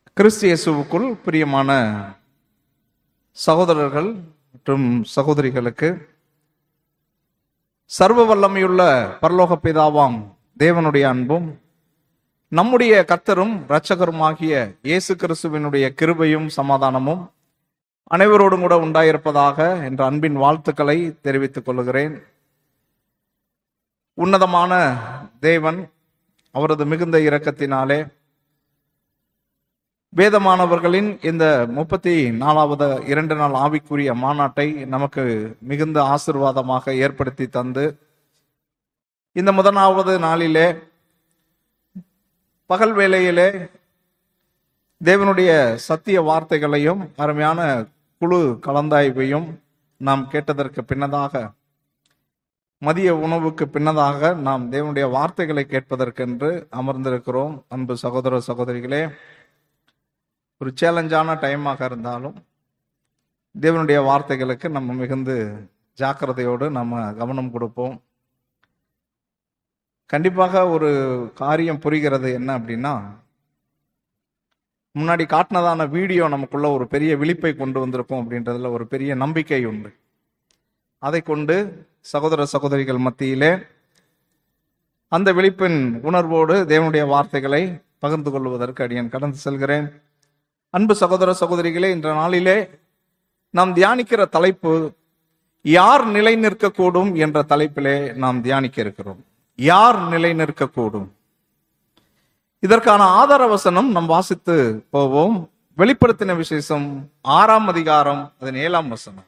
கிறிஸ்து இயேசுவுக்குள் பிரியமான சகோதரர்கள் மற்றும் சகோதரிகளுக்கு சர்வ வல்லமையுள்ள பரலோக பிதாவாம் தேவனுடைய அன்பும் நம்முடைய கர்த்தரும் இரட்சகருமாகிய இயேசு கிறிஸ்துவினுடைய கிருபையும் சமாதானமும் அனைவரோடும் கூட உண்டாயிருப்பதாக என்ற அன்பின் வாழ்த்துக்களை தெரிவித்துக் கொள்கிறேன் உன்னதமான தேவன் அவரது மிகுந்த இரக்கத்தினாலே வேதமானவர்களின் இந்த முப்பத்தி நாலாவது இரண்டு நாள் ஆவிக்குரிய மாநாட்டை நமக்கு மிகுந்த ஆசிர்வாதமாக ஏற்படுத்தி தந்து இந்த முதலாவது நாளிலே பகல் வேளையிலே தேவனுடைய சத்திய வார்த்தைகளையும் அருமையான குழு கலந்தாய்வையும் நாம் கேட்டதற்கு பின்னதாக மதிய உணவுக்கு பின்னதாக நாம் தேவனுடைய வார்த்தைகளை கேட்பதற்கென்று அமர்ந்திருக்கிறோம் அன்பு சகோதர சகோதரிகளே ஒரு சேலஞ்சான டைமாக இருந்தாலும் தேவனுடைய வார்த்தைகளுக்கு நம்ம மிகுந்து ஜாக்கிரதையோடு நம்ம கவனம் கொடுப்போம் கண்டிப்பாக ஒரு காரியம் புரிகிறது என்ன அப்படின்னா முன்னாடி காட்டினதான வீடியோ நமக்குள்ள ஒரு பெரிய விழிப்பை கொண்டு வந்திருக்கும் அப்படின்றதுல ஒரு பெரிய நம்பிக்கை உண்டு அதை கொண்டு சகோதர சகோதரிகள் மத்தியிலே அந்த விழிப்பின் உணர்வோடு தேவனுடைய வார்த்தைகளை பகிர்ந்து கொள்வதற்கு அடியன் கடந்து செல்கிறேன் அன்பு சகோதர சகோதரிகளே இன்ற நாளிலே நாம் தியானிக்கிற தலைப்பு யார் நிலை நிற்கக்கூடும் என்ற தலைப்பிலே நாம் தியானிக்க இருக்கிறோம் யார் நிலை நிற்கக்கூடும் இதற்கான ஆதார வசனம் நாம் வாசித்து போவோம் வெளிப்படுத்தின விசேஷம் ஆறாம் அதிகாரம் அதன் ஏழாம் வசனம்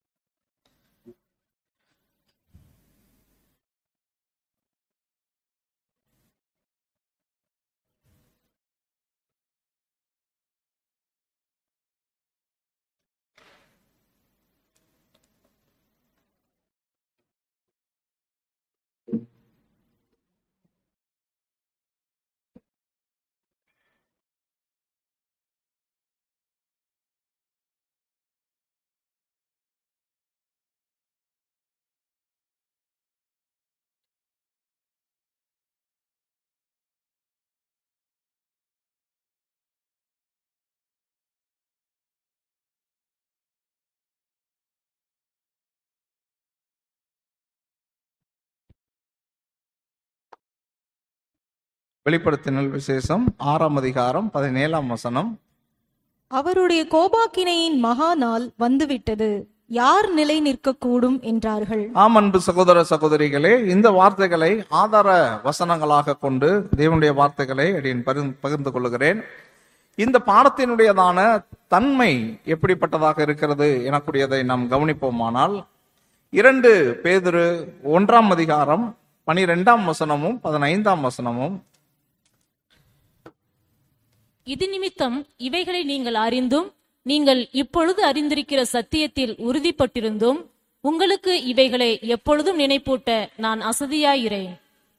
வெளிப்படுத்தினல் விசேஷம் ஆறாம் அதிகாரம் பதினேழாம் வசனம் அவருடைய கோபாக்கினையின் மகா நாள் வந்துவிட்டது யார் நிலை நிற்கக்கூடும் என்றார்கள் ஆம் அன்பு சகோதர சகோதரிகளே இந்த வார்த்தைகளை ஆதார வசனங்களாக கொண்டு தேவனுடைய வார்த்தைகளை அடியேன் பகிர்ந்து பகிர்ந்து கொள்ளுகிறேன் இந்த பாடத்தினுடையதான தன்மை எப்படிப்பட்டதாக இருக்கிறது எனக்கூடியதை நாம் கவனிப்போமானால் இரண்டு பேதுரு ஒன்றாம் அதிகாரம் பனிரெண்டாம் வசனமும் பதினைந்தாம் வசனமும் இது நிமித்தம் இவைகளை நீங்கள் அறிந்தும் நீங்கள் இப்பொழுது அறிந்திருக்கிற சத்தியத்தில் உறுதிப்பட்டிருந்தும் உங்களுக்கு இவைகளை எப்பொழுதும் நினைப்பூட்ட நான் அசதியாயிரேன்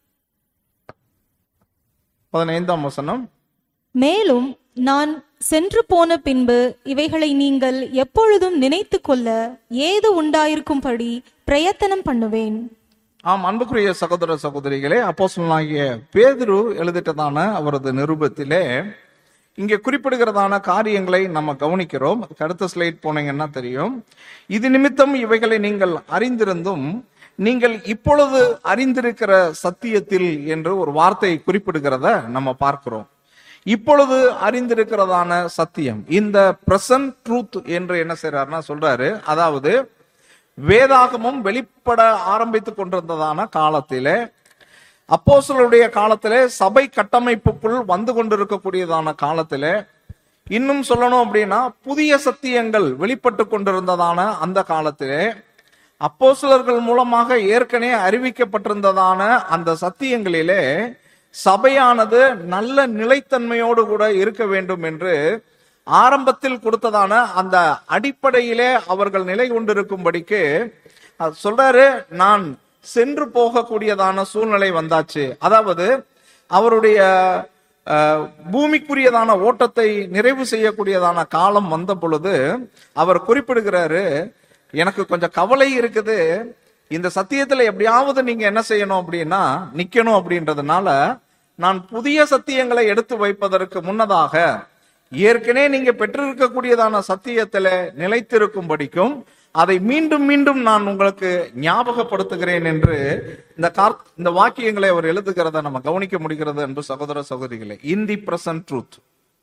பதினைந்தாம் வசனம் மேலும் நான் சென்று போன பின்பு இவைகளை நீங்கள் எப்பொழுதும் நினைத்து கொள்ள ஏது உண்டாயிருக்கும்படி பிரயத்தனம் பண்ணுவேன் ஆம் அன்புக்குரிய சகோதர சகோதரிகளே அப்போஸ்தலனாகிய பேதுரு எழுதிட்டதான அவரது நிருபத்திலே இங்கே குறிப்பிடுகிறதான காரியங்களை நம்ம கவனிக்கிறோம் அதுக்கு அடுத்த ஸ்லைட் போனீங்கன்னா தெரியும் இது நிமித்தம் இவைகளை நீங்கள் அறிந்திருந்தும் நீங்கள் இப்பொழுது அறிந்திருக்கிற சத்தியத்தில் என்று ஒரு வார்த்தை குறிப்பிடுகிறத நம்ம பார்க்கிறோம் இப்பொழுது அறிந்திருக்கிறதான சத்தியம் இந்த பிரசன்ட் ட்ரூத் என்று என்ன செய்யறாருன்னா சொல்றாரு அதாவது வேதாகமும் வெளிப்பட ஆரம்பித்துக் கொண்டிருந்ததான காலத்திலே அப்போஸ்தலருடைய காலத்திலே சபை கட்டமைப்புக்குள் வந்து கொண்டிருக்கக்கூடியதான காலத்திலே இன்னும் சொல்லணும் அப்படின்னா புதிய சத்தியங்கள் வெளிப்பட்டு கொண்டிருந்ததான அந்த காலத்திலே அப்போஸ்தலர்கள் மூலமாக ஏற்கனவே அறிவிக்கப்பட்டிருந்ததான அந்த சத்தியங்களிலே சபையானது நல்ல நிலைத்தன்மையோடு கூட இருக்க வேண்டும் என்று ஆரம்பத்தில் கொடுத்ததான அந்த அடிப்படையிலே அவர்கள் நிலை கொண்டிருக்கும்படிக்கு அது சொல்றாரு நான் சென்று போகக்கூடியதான சூழ்நிலை வந்தாச்சு அதாவது அவருடைய அஹ், பூமிக்குரியதான ஓட்டத்தை நிறைவு செய்யக்கூடியதான காலம் வந்த பொழுது அவர் குறிப்பிடுகிறாரு எனக்கு கொஞ்சம் கவலை இருக்குது இந்த சத்தியத்துல எப்படியாவது நீங்க என்ன செய்யணும் அப்படின்னா நிக்கணும் அப்படின்றதுனால நான் புதிய சத்தியங்களை எடுத்து வைப்பதற்கு முன்னதாக ஏற்கனவே நீங்க பெற்றிருக்கக்கூடியதான சத்தியத்துல நிலைத்திருக்கும்படிக்கும் அதை மீண்டும் மீண்டும் நான் உங்களுக்கு ஞாபகப்படுத்துகிறேன் என்று இந்த கார் இந்த வாக்கியங்களை அவர் எழுதுகிறத நம்ம கவனிக்க முடிகிறது என்று சகோதர சகோதரிகளே in the present truth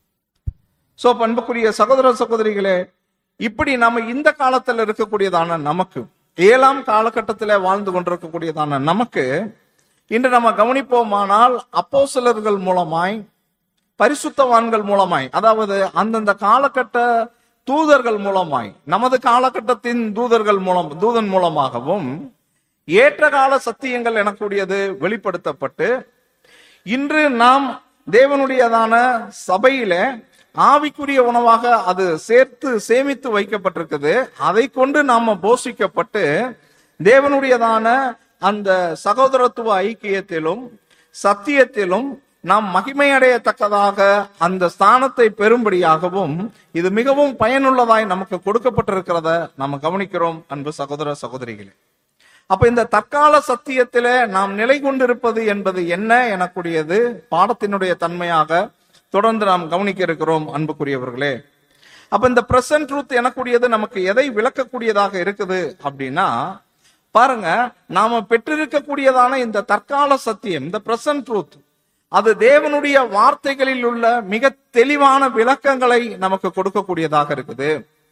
so பண்புக்குரிய சகோதர சகோதரிகளே இப்படி நம்ம இந்த காலத்துல இருக்கக்கூடியதான நமக்கு ஏழாம் காலகட்டத்தில் வாழ்ந்து கொண்டிருக்கக்கூடியதான நமக்கு இன்று நம்ம கவனிப்போமானால் அப்போஸ்தலர்கள் மூலமாய் பரிசுத்தவான்கள் மூலமாய் அதாவது அந்தந்த காலகட்ட தூதர்கள் மூலமாய் நமது காலகட்டத்தின் தூதர்கள் மூலம் தூதன் மூலமாகவும் ஏற்ற கால சத்தியங்கள் எனக்கூடியது வெளிப்படுத்தப்பட்டு இன்று நாம் தேவனுடையதான சபையில ஆவிக்குரிய உணவாக அது சேர்த்து சேமித்து வைக்கப்பட்டிருக்குது அதை கொண்டு நாம போஷிக்கப்பட்டு தேவனுடையதான அந்த சகோதரத்துவ ஐக்கியத்திலும் சத்தியத்திலும் நாம் மகிமை அடையத்தக்கதாக அந்த ஸ்தானத்தை பெறும்படியாகவும் இது மிகவும் பயனுள்ளதாய் நமக்கு கொடுக்கப்பட்டிருக்கிறத நம்ம கவனிக்கிறோம் அன்பு சகோதர சகோதரிகளே அப்ப இந்த தற்கால சத்தியத்தில நாம் நிலை கொண்டிருப்பது என்பது என்ன எனக்கூடியது பாடத்தினுடைய தன்மையாக தொடர்ந்து நாம் கவனிக்க இருக்கிறோம் அன்புக்குரியவர்களே அப்ப இந்த பிரசன்ட் ட்ரூத் எனக்கூடியது நமக்கு எதை விளக்கக்கூடியதாக இருக்குது அப்படின்னா பாருங்க நாம பெற்றிருக்கக்கூடியதான இந்த தற்கால சத்தியம் இந்த பிரசன்ட் ட்ரூத் அது தேவனுடைய வார்த்தைகளில் உள்ள மிக தெளிவான விளக்கங்களை நமக்கு கொடுக்கக்கூடியதாக இருக்குது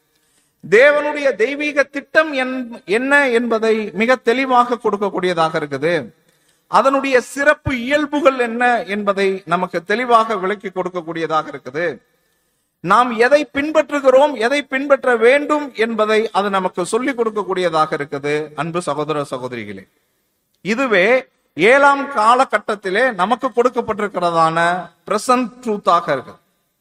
தேவனுடைய தெய்வீக திட்டம் என்- என்ன என்பதை மிக தெளிவாக கொடுக்கக்கூடியதாக இருக்குது அதனுடைய சிறப்பு இயல்புகள் என்ன என்பதை நமக்கு தெளிவாக விளக்கி கொடுக்கக்கூடியதாக இருக்குது நாம் எதை பின்பற்றுகிறோம் எதை பின்பற்ற வேண்டும் என்பதை அது நமக்கு சொல்லிக் கொடுக்கக்கூடியதாக இருக்குது அன்பு சகோதர சகோதரிகளே இதுவே ஏழாம் காலகட்டத்திலே நமக்கு கொடுக்கப்பட்டிருக்கிறதான பிரசன்ட் ட்ரூத்தாக இருக்கு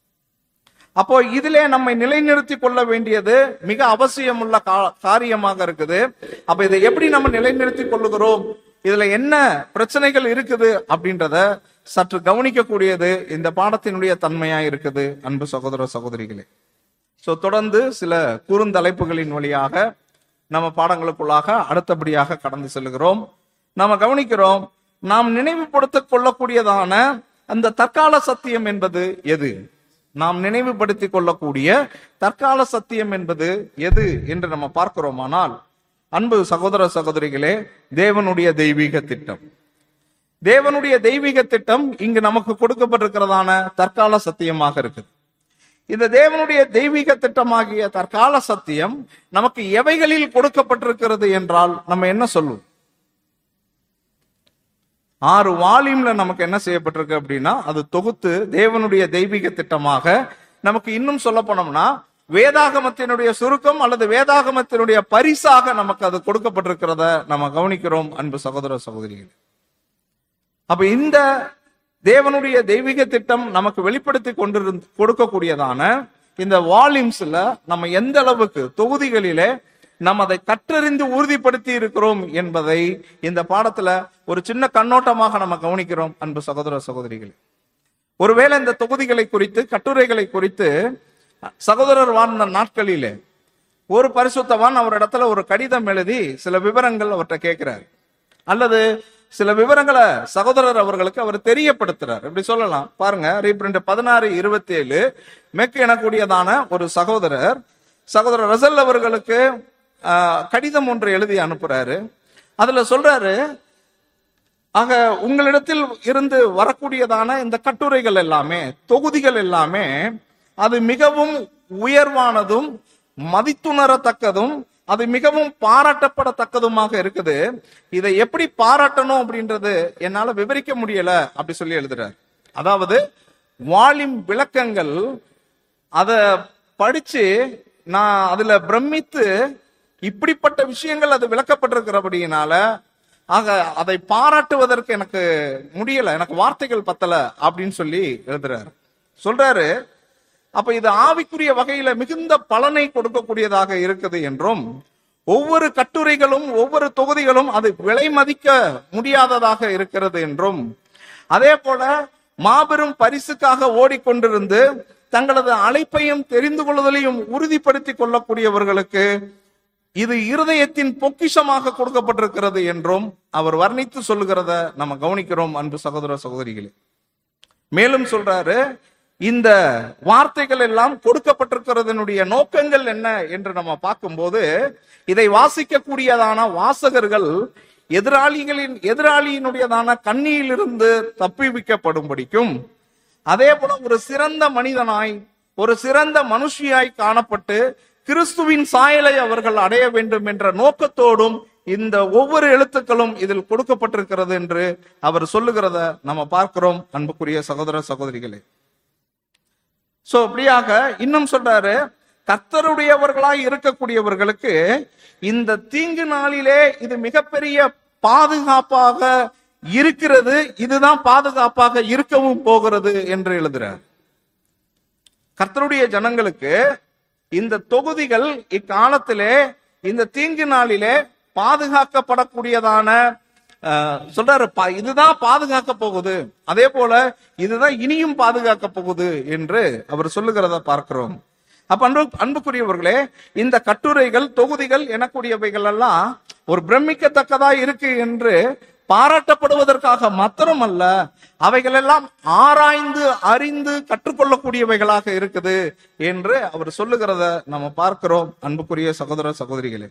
அப்போ இதிலே நம்மை நிலைநிறுத்தி கொள்ள வேண்டியது மிக அவசியமுள்ள கா- காரியமாக இருக்குது அப்ப இதை எப்படி நம்ம நிலைநிறுத்தி கொள்ளுகிறோம் இதுல என்ன பிரச்சனைகள் இருக்குது அப்படின்றத சற்று கவனிக்கக்கூடியது இந்த பாடத்தினுடைய தன்மையா இருக்குது அன்பு சகோதர சகோதரிகளே சோ தொடர்ந்து சில குறுந்தலைப்புகளின் வழியாக நம்ம பாடங்களுக்குள்ளாக அடுத்தபடியாக கடந்து செல்கிறோம் நாம கவனிக்கிறோம் நாம் நினைவுபடுத்திக் கொள்ளக்கூடியதான அந்த தற்கால சத்தியம் என்பது எது நாம் நினைவுபடுத்திக் கொள்ளக்கூடிய தற்கால சத்தியம் என்பது எது என்று நம்ம பார்க்கிறோமானால் அன்பு சகோதர சகோதரிகளே தேவனுடைய தெய்வீக திட்டம் தேவனுடைய தெய்வீக திட்டம் இங்கு நமக்கு கொடுக்கப்பட்டிருக்கிறதான தற்கால சத்தியமாக இருக்குது இந்த தேவனுடைய தெய்வீக திட்டமாகிய தற்கால சத்தியம் நமக்கு எவைகளில் கொடுக்கப்பட்டிருக்கிறது என்றால் நம்ம என்ன சொல்லுவோம் ஆறு வால்யூம்ல நமக்கு என்ன செய்யப்பட்டிருக்கு அப்படின்னா அது தொகுத்து தேவனுடைய தெய்வீக திட்டமாக நமக்கு இன்னும் சொல்ல போனோம்னா வேதாகமத்தினுடைய சுருக்கம் அல்லது வேதாகமத்தினுடைய பரிசாக நமக்கு அது கொடுக்கப்பட்டிருக்கிறத நம்ம கவனிக்கிறோம் அன்பு சகோதர சகோதரிகள் அப்ப இந்த தேவனுடைய தெய்வீக திட்டம் நமக்கு வெளிப்படுத்தி கொண்டிருந்து கொடுக்கக்கூடியதான இந்த வால்யூம்ஸ்ல நம்ம எந்த அளவுக்கு தொகுதிகளிலே நம்ம அதை கற்றறிந்து உறுதிப்படுத்தி இருக்கிறோம் என்பதை இந்த பாடத்துல ஒரு சின்ன கண்ணோட்டமாக நம்ம கவனிக்கிறோம் அன்பு சகோதர சகோதரிகள் ஒருவேளை இந்த தொகுதிகளை குறித்து கட்டுரைகளை குறித்து சகோதரர் வாழ்ந்த நாட்களிலே ஒரு பரிசுத்தவான் அவர் இடத்துல ஒரு கடிதம் எழுதி சில விவரங்கள் அவர்கிட்ட கேட்கிறார் அல்லது சில விவரங்களை சகோதரர் அவர்களுக்கு அவர் தெரியப்படுத்துறார் இப்படி சொல்லலாம் பாருங்க ரீப்ரிண்ட் பதினாறு இருபத்தி ஏழு மெக் எனக்கூடியதான ஒரு சகோதரர் சகோதரர் ரசல் அவர்களுக்கு ஆஹ், கடிதம் ஒன்று எழுதி அனுப்புறாரு அதுல சொல்றாரு ஆக உங்களிடத்தில் இருந்து வரக்கூடியதான இந்த கட்டுரைகள் எல்லாமே தொகுதிகள் எல்லாமே அது மிகவும் உயர்வானதும் மதித்துணரத்தக்கதும் அது மிகவும் பாராட்டப்படத்தக்கதுமாக இருக்குது இதை எப்படி பாராட்டணும் அப்படின்றது என்னால விவரிக்க முடியல அப்படி சொல்லி எழுதுறாரு அதாவது வால்யூம் விளக்கங்கள் அத படிச்சு நான் அதுல பிரமித்து இப்படிப்பட்ட விஷயங்கள் அது விளக்கப்பட்டிருக்கிறபடியினால ஆக அதை பாராட்டுவதற்கு எனக்கு முடியல எனக்கு வார்த்தைகள் பத்தல அப்படின்னு சொல்லி எழுதுறாரு சொல்றாரு அப்ப இது ஆவிக்குரிய வகையில மிகுந்த பலனை கொடுக்கக்கூடியதாக இருக்குது என்றும் ஒவ்வொரு கட்டுரைகளும் ஒவ்வொரு தொகுதிகளும் அது விலை மதிக்க முடியாததாக இருக்கிறது என்றும் அதே போல மாபெரும் பரிசுக்காக ஓடிக்கொண்டிருந்து தங்களது அழைப்பையும் தெரிந்து கொள்ளுதலையும் உறுதிப்படுத்திக் கொள்ளக்கூடியவர்களுக்கு இது இருதயத்தின் பொக்கிஷமாக கொடுக்கப்பட்டிருக்கிறது என்றும் அவர் வர்ணித்து சொல்லுகிறத நம்ம கவனிக்கிறோம் அன்பு சகோதர சகோதரிகளே மேலும் சொல்றாரு இந்த வார்த்தைகள் எல்லாம் கொடுக்கப்பட்டிருக்கிறதனுடைய நோக்கங்கள் என்ன என்று நம்ம பார்க்கும்போது இதை வாசிக்கக்கூடியதான வாசகர்கள் எதிராளிகளின் எதிராளியினுடையதான கண்ணியிலிருந்து தப்பிவிக்கப்படும்படிக்கும் அதே போல ஒரு சிறந்த மனிதனாய் ஒரு சிறந்த மனுஷியாய் காணப்பட்டு கிறிஸ்துவின் சாயலை அவர்கள் அடைய வேண்டும் என்ற நோக்கத்தோடும் இந்த ஒவ்வொரு எழுத்துக்களும் இதில் கொடுக்கப்பட்டிருக்கிறது என்று அவர் சொல்லுகிறத நம்ம பார்க்கிறோம் அன்புக்குரிய சகோதர சகோதரிகளே சோ அப்படியாக இன்னும் சொல்றாரு கர்த்தருடையவர்களாய் இருக்கக்கூடியவர்களுக்கு இந்த தீங்கு நாளிலே இது மிகப்பெரிய பாதுகாப்பாக இருக்கிறது இதுதான் பாதுகாப்பாக இருக்கவும் போகிறது என்று எழுதுறார் கர்த்தருடைய ஜனங்களுக்கு இந்த தொகுதிகள் இக்காலத்திலே இந்த தீங்கு நாளிலே பாதுகாக்கப்படக்கூடியதான அஹ், சொல்றாரு பா- இதுதான் பாதுகாக்க போகுது அதே போல இதுதான் இனியும் பாதுகாக்க போகுது என்று அவர் சொல்லுகிறத பார்க்கிறோம் அப்ப அன்பு அன்புக்குரியவர்களே இந்த கட்டுரைகள் தொகுதிகள் எனக்கூடியவைகள் எல்லாம் ஒரு பிரமிக்கத்தக்கதா இருக்கு என்று பாராட்டப்படுவதற்காக மாத்திரமல்ல அவைகள் எல்லாம் ஆராய்ந்து அறிந்து கற்றுக்கொள்ளக்கூடியவைகளாக இருக்குது என்று அவர் சொல்லுகிறத நம்ம பார்க்கிறோம் அன்புக்குரிய சகோதர சகோதரிகளே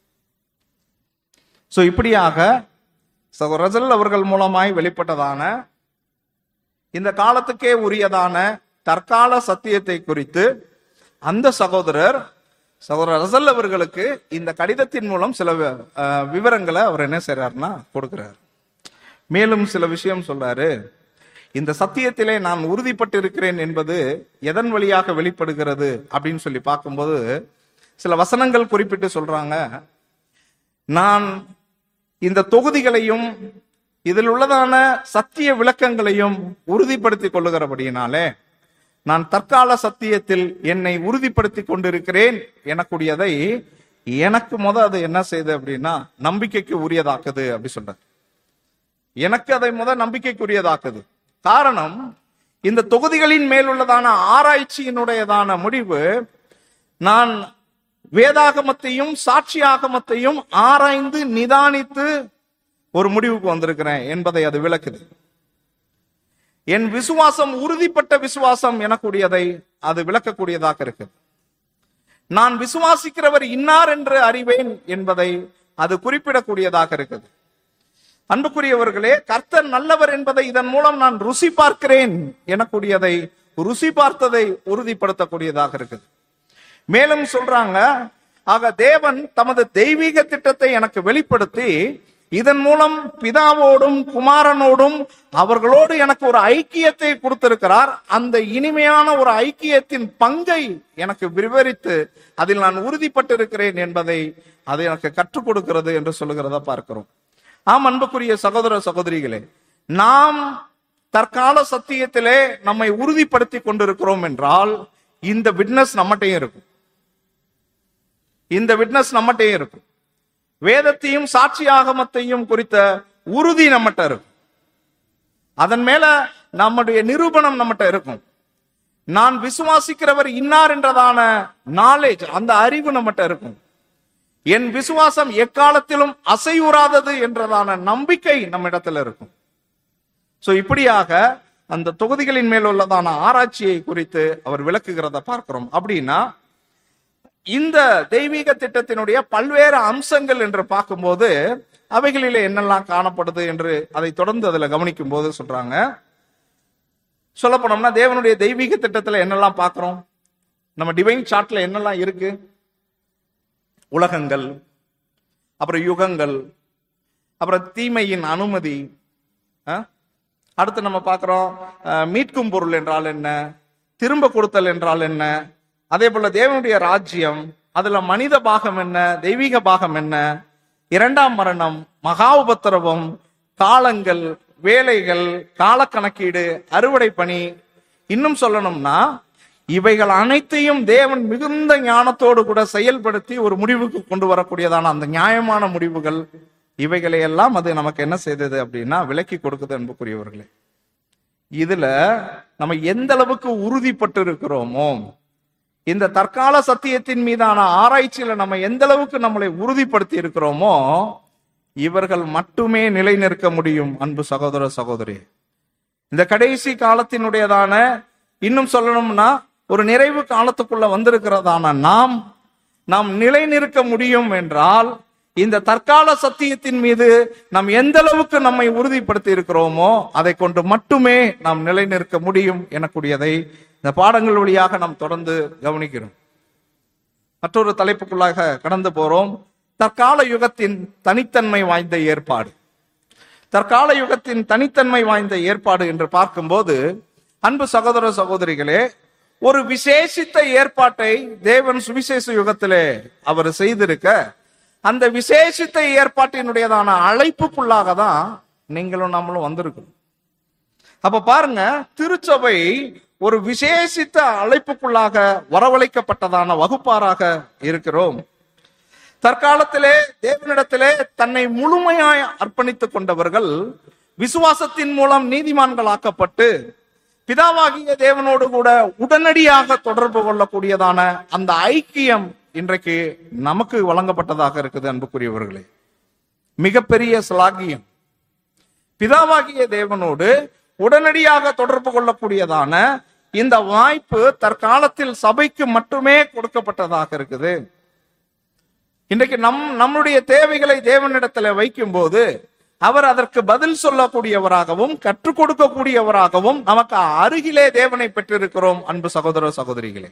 சோ இப்படியாக சகோதரல் அவர்கள் மூலமாய் வெளிப்பட்டதான இந்த காலத்துக்கே உரியதான தற்கால சத்தியத்தை குறித்து அந்த சகோதரர் சகோதரர் ரசல் அவர்களுக்கு இந்த கடிதத்தின் மூலம் சில அஹ், விவரங்களை அவர் என்ன செய்றாருன்னா கொடுக்கிறார் மேலும் சில விஷயம் சொல்றாரு இந்த சத்தியத்திலே நான் உறுதிப்பட்டு இருக்கிறேன் என்பது எதன் வழியாக வெளிப்படுகிறது அப்படின்னு சொல்லி பார்க்கும்போது சில வசனங்கள் குறிப்பிட்டு சொல்றாங்க நான் இந்த தொகுதிகளையும் இதில் உள்ளதான சத்திய விளக்கங்களையும் உறுதிப்படுத்திக் கொள்ளுகிறபடியினாலே நான் தற்கால சத்தியத்தில் என்னை உறுதிப்படுத்திக் கொண்டிருக்கிறேன் எனக்கூடியதை எனக்கு முத அது என்ன செய்யுது அப்படின்னா நம்பிக்கைக்கு உரியதாக்குது அப்படி சொல்ற எனக்கு அதை முத நம்பிக்கைக்குரியதாக்குது காரணம் இந்த தொகுதிகளின் மேல் உள்ளதான ஆராய்ச்சியினுடையதான முடிவு நான் வேதாகமத்தையும் சாட்சி ஆகமத்தையும் ஆராய்ந்து நிதானித்து ஒரு முடிவுக்கு வந்திருக்கிறேன் என்பதை அது விளக்குது என் விசுவாசம் உறுதிப்பட்ட விசுவாசம் எனக்கூடியதை அது விளக்கக்கூடியதாக இருக்குது நான் விசுவாசிக்கிறவர் இன்னார் என்று அறிவேன் என்பதை அது குறிப்பிடக்கூடியதாக இருக்குது அன்புக்குரியவர்களே கர்த்தர் நல்லவர் என்பதை இதன் மூலம் நான் ருசி பார்க்கிறேன் எனக்கூடியதை ருசி பார்த்ததை உறுதிப்படுத்தக்கூடியதாக இருக்குது மேலும் சொல்றாங்க ஆக தேவன் தமது தெய்வீக திட்டத்தை எனக்கு வெளிப்படுத்தி இதன் மூலம் பிதாவோடும் குமாரனோடும் அவர்களோடு எனக்கு ஒரு ஐக்கியத்தை கொடுத்திருக்கிறார் அந்த இனிமையான ஒரு ஐக்கியத்தின் பங்கை எனக்கு விவரித்து அதில் நான் உறுதிப்பட்டிருக்கிறேன் என்பதை அது எனக்கு கற்றுக் கொடுக்கிறது என்று சொல்லுகிறத பார்க்கிறோம் ஆம் அன்புக்குரிய சகோதர சகோதரிகளே நாம் தற்கால சத்தியத்திலே நம்மை உறுதிப்படுத்தி கொண்டிருக்கிறோம் என்றால் இந்த விட்னஸ் நம்மகிட்டயும் இருக்கும் இந்த விட்னஸ் நம்மகிட்டயும் இருக்கும் வேதத்தையும் சாட்சி ஆகமத்தையும் குறித்த உறுதி நம்மகிட்ட இருக்கும் அதன் மேல நம்முடைய நிரூபணம் நம்மகிட்ட இருக்கும் நான் விசுவாசிக்கிறவர் இன்னார் என்றதான நாலேஜ் அந்த அறிவு நம்மகிட்ட இருக்கும் என் விசுவாசம் எக்காலத்திலும் அசைவுறாதது என்றதான நம்பிக்கை நம்மிடத்துல இருக்கும் சோ இப்படியாக அந்த தொகுதிகளின் மேல் உள்ளதான ஆராய்ச்சியை குறித்து அவர் விளக்குகிறத பார்க்கிறோம் அப்படின்னா இந்த தெய்வீக திட்டத்தினுடைய பல்வேறு அம்சங்கள் என்று பார்க்கும்போது அவைகளிலே என்னெல்லாம் காணப்படுது என்று அதை தொடர்ந்து அதுல கவனிக்கும் போது சொல்றாங்க சொல்ல போனோம்னா தேவனுடைய தெய்வீக திட்டத்துல என்னெல்லாம் பார்க்கிறோம் நம்ம டிவைன் சார்ட்ல என்னெல்லாம் இருக்கு உலகங்கள் அப்புறம் யுகங்கள் அப்புறம் தீமையின் அனுமதி ஆ? அடுத்து நம்ம பார்க்கிறோம் அஹ், மீட்கும் பொருள் என்றால் என்ன திரும்ப கொடுத்தல் என்றால் என்ன அதே போல தேவனுடைய ராஜ்யம் அதுல மனித பாகம் என்ன தெய்வீக பாகம் என்ன இரண்டாம் மரணம் மகா உபத்திரவம் காலங்கள் வேலைகள் காலக்கணக்கீடு அறுவடை பணி இன்னும் சொல்லணும்னா இவைகள் அனைத்தையும் தேவன் மிகுந்த ஞானத்தோடு கூட செயல்படுத்தி ஒரு முடிவுக்கு கொண்டு வரக்கூடியதான அந்த நியாயமான முடிவுகள் இவைகளை எல்லாம் அது நமக்கு என்ன செய்தது அப்படின்னா விலக்கி கொடுக்குது அன்புக்குரியவர்களே இதுல நம்ம எந்த அளவுக்கு உறுதிப்பட்டு இருக்கிறோமோ இந்த தற்கால சத்தியத்தின் மீதான ஆராய்ச்சியில நம்ம எந்த அளவுக்கு நம்மளை உறுதிப்படுத்தி இருக்கிறோமோ இவர்கள் மட்டுமே நிலை நிற்க முடியும் அன்பு சகோதர சகோதரி இந்த கடைசி காலத்தினுடையதான இன்னும் சொல்லணும்னா ஒரு நிறைவு காலத்துக்குள்ள வந்திருக்கிறதான நாம் நாம் நிலை நிற்க முடியும் என்றால் இந்த தற்கால சத்தியத்தின் மீது நாம் எந்த அளவுக்கு நம்மை உறுதிப்படுத்தி இருக்கிறோமோ அதை கொண்டு மட்டுமே நாம் நிலை நிற்க முடியும் எனக்கூடியதை இந்த பாடங்கள் வழியாக நாம் தொடர்ந்து கவனிக்கிறோம் மற்றொரு தலைப்புக்குள்ளாக கடந்து போறோம் தற்கால யுகத்தின் தனித்தன்மை வாய்ந்த ஏற்பாடு தற்கால யுகத்தின் தனித்தன்மை வாய்ந்த ஏற்பாடு என்று பார்க்கும்போது அன்பு சகோதர சகோதரிகளே ஒரு விசேஷித்த ஏற்பாட்டை தேவன் சுவிசேஷ யுகத்திலே அவர் செய்திருக்க அந்த விசேஷித்த ஏற்பாட்டினுடையதான அழைப்புக்குள்ளாக தான் நீங்களும் நம்மளும் வந்திருக்கணும் அப்ப பாருங்க திருச்சபை ஒரு விசேஷித்த அழைப்புக்குள்ளாக வரவழைக்கப்பட்டதான வகுப்பாராக இருக்கிறோம் தற்காலத்திலே தேவனிடத்திலே தன்னை முழுமையாய் அர்ப்பணித்துக் கொண்டவர்கள் விசுவாசத்தின் மூலம் நீதிமான்களாக்கப்பட்டு பிதாவாகிய தேவனோடு கூட உடனடியாக தொடர்பு கொள்ளக்கூடியதான அந்த ஐக்கியம் இன்றைக்கு நமக்கு வழங்கப்பட்டதாக இருக்குது அன்புக்குரியவர்களே மிகப்பெரிய சிலாகியம் பிதாவாகிய தேவனோடு உடனடியாக தொடர்பு கொள்ளக்கூடியதான இந்த வாய்ப்பு தற்காலத்தில் சபைக்கு மட்டுமே கொடுக்கப்பட்டதாக இருக்குது இன்றைக்கு நம் நம்முடைய தேவைகளை தேவனிடத்துல வைக்கும் போது அவர் அதற்கு பதில் சொல்லக்கூடியவராகவும் கற்றுக் கொடுக்கக்கூடியவராகவும் நமக்கு அருகிலே தேவனை பெற்றிருக்கிறோம் அன்பு சகோதர சகோதரிகளே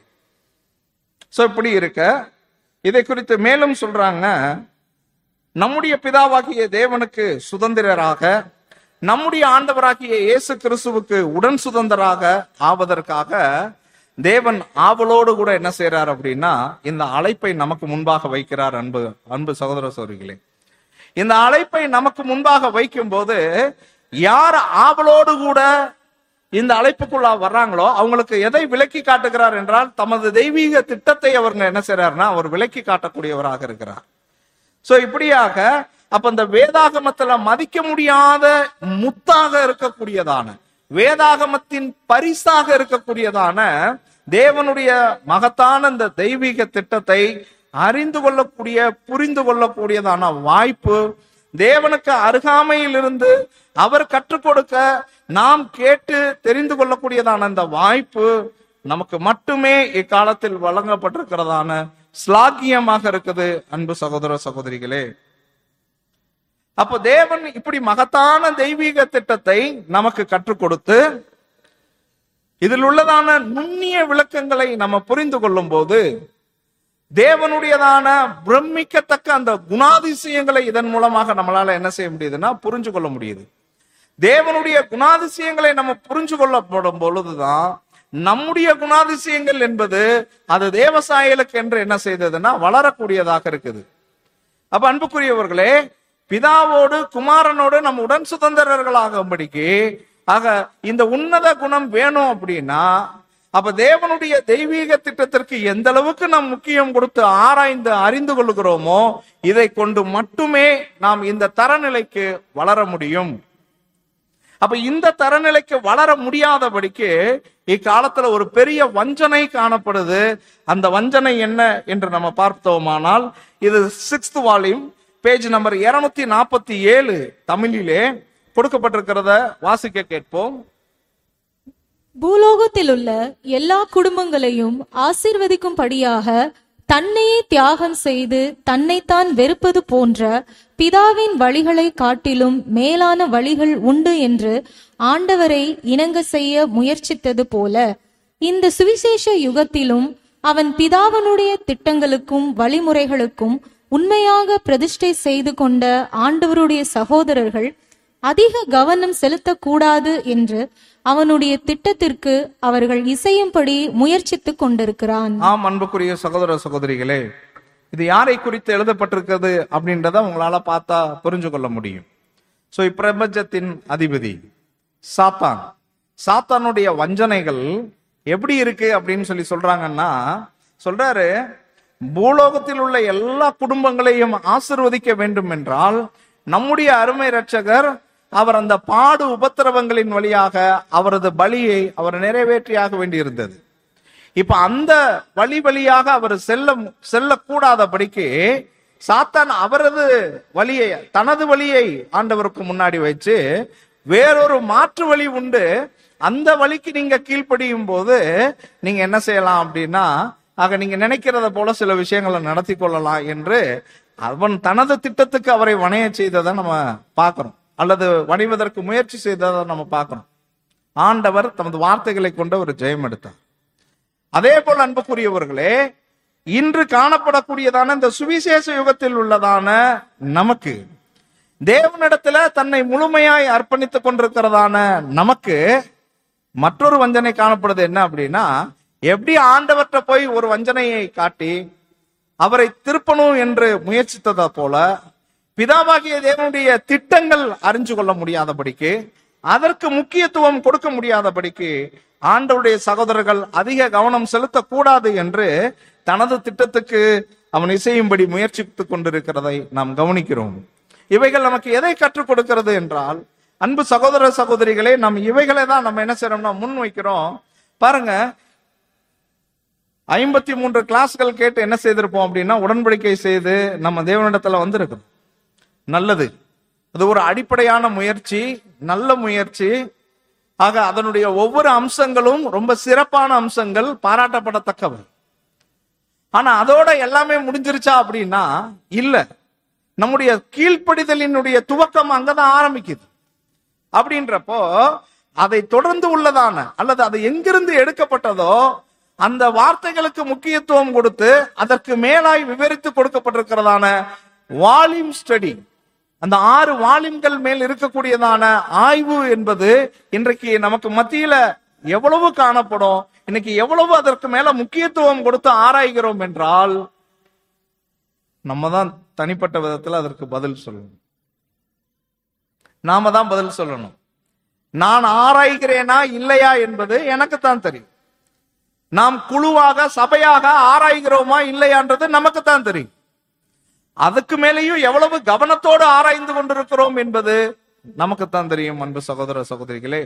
சோ இப்படி இருக்க இதை குறித்து மேலும் சொல்றாங்க நம்முடைய பிதாவாகிய தேவனுக்கு சுதந்திரராக நம்முடைய ஆண்டவராகிய இயேசு கிறிஸ்துவுக்கு உடன் சுதந்திராக ஆவதற்காக தேவன் ஆவலோடு கூட என்ன செய்யறார் அப்படின்னா இந்த அழைப்பை நமக்கு முன்பாக வைக்கிறார் அன்பு அன்பு சகோதர சோதரிகளே இந்த அழைப்பை நமக்கு முன்பாக வைக்கும் போது யார் ஆவலோடு கூட இந்த அழைப்புக்குள்ள வர்றாங்களோ அவங்களுக்கு எதை விலக்கி காட்டுகிறார் என்றால் தமது தெய்வீக திட்டத்தை அவங்க என்ன செய்யறாருன்னா அவர் விலக்கி காட்டக்கூடியவராக இருக்கிறார் சோ இப்படியாக அப்ப இந்த வேதாகமத்துல மதிக்க முடியாத முத்தாக இருக்கக்கூடியதான வேதாகமத்தின் பரிசாக இருக்கக்கூடியதான தேவனுடைய மகத்தான இந்த தெய்வீக திட்டத்தை அறிந்து கொள்ளக்கூடிய புரிந்து கொள்ளக்கூடியதான வாய்ப்பு தேவனுக்கு அருகாமையில் இருந்து அவர் கற்றுக் கொடுக்க நாம் கேட்டு தெரிந்து கொள்ளக்கூடியதான அந்த வாய்ப்பு நமக்கு மட்டுமே இக்காலத்தில் வழங்கப்பட்டிருக்கிறதான ஸ்லாகியமாக இருக்குது அன்பு சகோதர சகோதரிகளே அப்போ தேவன் இப்படி மகத்தான தெய்வீக திட்டத்தை நமக்கு கற்றுக் கொடுத்து இதில் உள்ளதான நுண்ணிய விளக்கங்களை நம்ம புரிந்து கொள்ளும் போது தேவனுடையதான பிரமிக்கத்தக்க அந்த குணாதிசயங்களை இதன் மூலமாக நம்மளால என்ன செய்ய முடியுதுன்னா புரிஞ்சு கொள்ள முடியுது தேவனுடைய குணாதிசயங்களை நம்ம புரிஞ்சு கொள்ளப்படும் பொழுதுதான் நம்முடைய குணாதிசயங்கள் என்பது அது தேவசாயலுக்கு என்று என்ன செய்ததுன்னா வளரக்கூடியதாக இருக்குது அப்ப அன்புக்குரியவர்களே பிதாவோடு குமாரனோடு நம்ம உடன் சுதந்திரர்களாகும்படிக்கு ஆக இந்த உன்னத குணம் வேணும் அப்படின்னா அப்ப தேவனுடைய தெய்வீக திட்டத்திற்கு எந்த அளவுக்கு நாம் முக்கியம் கொடுத்து ஆராய்ந்து அறிந்து கொள்கிறோமோ இதை கொண்டு மட்டுமே நாம் இந்த தரநிலைக்கு வளர முடியும் அப்ப இந்த தரநிலைக்கு வளர முடியாதபடிக்கு இக்காலத்துல ஒரு பெரிய வஞ்சனை காணப்படுது அந்த வஞ்சனை என்ன என்று நம்ம பார்த்தோமானால் இது சிக்ஸ்த் வால்யூம் பேஜ் நம்பர் இருநூத்தி நாற்பத்தி ஏழு தமிழிலே கொடுக்கப்பட்டிருக்கிறத வாசிக்க கேட்போம் பூலோகத்திலுள்ள எல்லா குடும்பங்களையும் ஆசீர்வதிக்கும்படியாக தன்னையே தியாகம் செய்து தன்னைத்தான் வெறுப்பது போன்ற பிதாவின் வழிகளை காட்டிலும் மேலான வழிகள் உண்டு என்று ஆண்டவரை இணங்க செய்ய முயற்சித்தது போல இந்த சுவிசேஷ யுகத்திலும் அவன் பிதாவனுடைய திட்டங்களுக்கும் வழிமுறைகளுக்கும் உண்மையாக பிரதிஷ்டை செய்து கொண்ட ஆண்டவருடைய சகோதரர்கள் அதிக கவனம் செலுத்தக்கூடாது என்று அவனுடைய திட்டத்திற்கு அவர்கள் இசையும்படி முயற்சித்துக் கொண்டிருக்கிறான் ஆம் அன்புக்குரிய சகோதர சகோதரிகளே இது யாரை குறித்து எழுதப்பட்டிருக்கிறது அப்படின்றத உங்களால பார்த்தா புரிஞ்சு கொள்ள முடியும் சோ இப்பிரபஞ்சத்தின் அதிபதி சாத்தான் சாத்தானுடைய வஞ்சனைகள் எப்படி இருக்கு அப்படின்னு சொல்லி சொல்றாங்கன்னா சொல்றாரு பூலோகத்தில் உள்ள எல்லா குடும்பங்களையும் ஆசிர்வதிக்க வேண்டும் என்றால் நம்முடைய அருமை ரட்சகர் அவர் அந்த பாடு உபத்திரவங்களின் வழியாக அவரது பலியை அவர் நிறைவேற்றியாக வேண்டியிருந்தது இப்ப அந்த வழி வழியாக அவர் செல்ல செல்லக்கூடாதபடிக்கு சாத்தான் அவரது வழியை தனது வழியை ஆண்டவருக்கு முன்னாடி வச்சு வேறொரு மாற்று வழி உண்டு அந்த வழிக்கு நீங்க கீழ்ப்படியும் போது நீங்க என்ன செய்யலாம் அப்படின்னா ஆக நீங்க நினைக்கிறத போல சில விஷயங்களை நடத்தி கொள்ளலாம் என்று அவன் தனது திட்டத்துக்கு அவரை வணைய செய்ததை நம்ம பார்க்கிறோம் அல்லது வணிவதற்கு முயற்சி செய்ததை நம்ம பார்க்கிறோம் ஆண்டவர் தமது வார்த்தைகளை கொண்டு ஒரு ஜெயம் எடுத்தார் அதே போல் அன்புக்குரியவர்களே இன்று காணப்படக்கூடியதான இந்த சுவிசேஷ யுகத்தில் உள்ளதான நமக்கு தேவனிடத்துல தன்னை முழுமையாய் அர்ப்பணித்துக் கொண்டிருக்கிறதான நமக்கு மற்றொரு வஞ்சனை காணப்படுது என்ன அப்படின்னா எப்படி ஆண்டவர்கிட்ட போய் ஒரு வஞ்சனையை காட்டி அவரை திருப்பணும் என்று முயற்சித்ததை போல பிதாவாகிய தேவனுடைய திட்டங்கள் அறிஞ்சு கொள்ள முடியாதபடிக்கு அதற்கு முக்கியத்துவம் கொடுக்க முடியாதபடிக்கு ஆண்டவருடைய சகோதரர்கள் அதிக கவனம் செலுத்தக்கூடாது என்று தனது திட்டத்துக்கு அவன் இசையும்படி முயற்சித்துக் கொண்டிருக்கிறதை நாம் கவனிக்கிறோம் இவைகள் நமக்கு எதை கற்றுக் கொடுக்கிறது என்றால் அன்பு சகோதர சகோதரிகளே நாம் இவைகளை தான் நம்ம என்ன செய்யறோம்னா முன் வைக்கிறோம் பாருங்க ஐம்பத்தி மூன்று கிளாஸ்கள் கேட்டு என்ன செய்திருப்போம் அப்படின்னா உடன்படிக்கை செய்து நம்ம தேவனிடத்துல வந்திருக்கிறோம் நல்லது அது ஒரு அடிப்படையான முயற்சி நல்ல முயற்சி ஆக அதனுடைய ஒவ்வொரு அம்சங்களும் ரொம்ப சிறப்பான அம்சங்கள் பாராட்டப்படத்தக்கவை ஆனா அதோட எல்லாமே முடிஞ்சிருச்சா அப்படின்னா இல்ல நம்முடைய கீழ்ப்படிதலினுடைய துவக்கம் அங்கதான் ஆரம்பிக்குது அப்படின்றப்போ அதை தொடர்ந்து உள்ளதான அல்லது அது எங்கிருந்து எடுக்கப்பட்டதோ அந்த வார்த்தைகளுக்கு முக்கியத்துவம் கொடுத்து அதற்கு மேலாய் விவரித்து கொடுக்கப்பட்டிருக்கிறதான வால்யூம் ஸ்டடி அந்த ஆறு வால்யூம்கள் மேல் இருக்கக்கூடியதான ஆய்வு என்பது இன்றைக்கு நமக்கு மத்தியில எவ்வளவு காணப்படும் இன்னைக்கு எவ்வளவு அதற்கு மேல முக்கியத்துவம் கொடுத்து ஆராய்கிறோம் என்றால் நம்ம தான் தனிப்பட்ட விதத்துல அதற்கு பதில் சொல்லணும் நாம தான் பதில் சொல்லணும் நான் ஆராய்கிறேனா இல்லையா என்பது எனக்கு தான் தெரியும் நாம் குழுவாக சபையாக ஆராய்கிறோமா இல்லையான்றது நமக்கு தான் தெரியும் அதுக்கு மேலேயும் எவ்வளவு கவனத்தோடு ஆராய்ந்து கொண்டிருக்கிறோம் என்பது நமக்குத்தான் தெரியும் அன்பு சகோதர சகோதரிகளே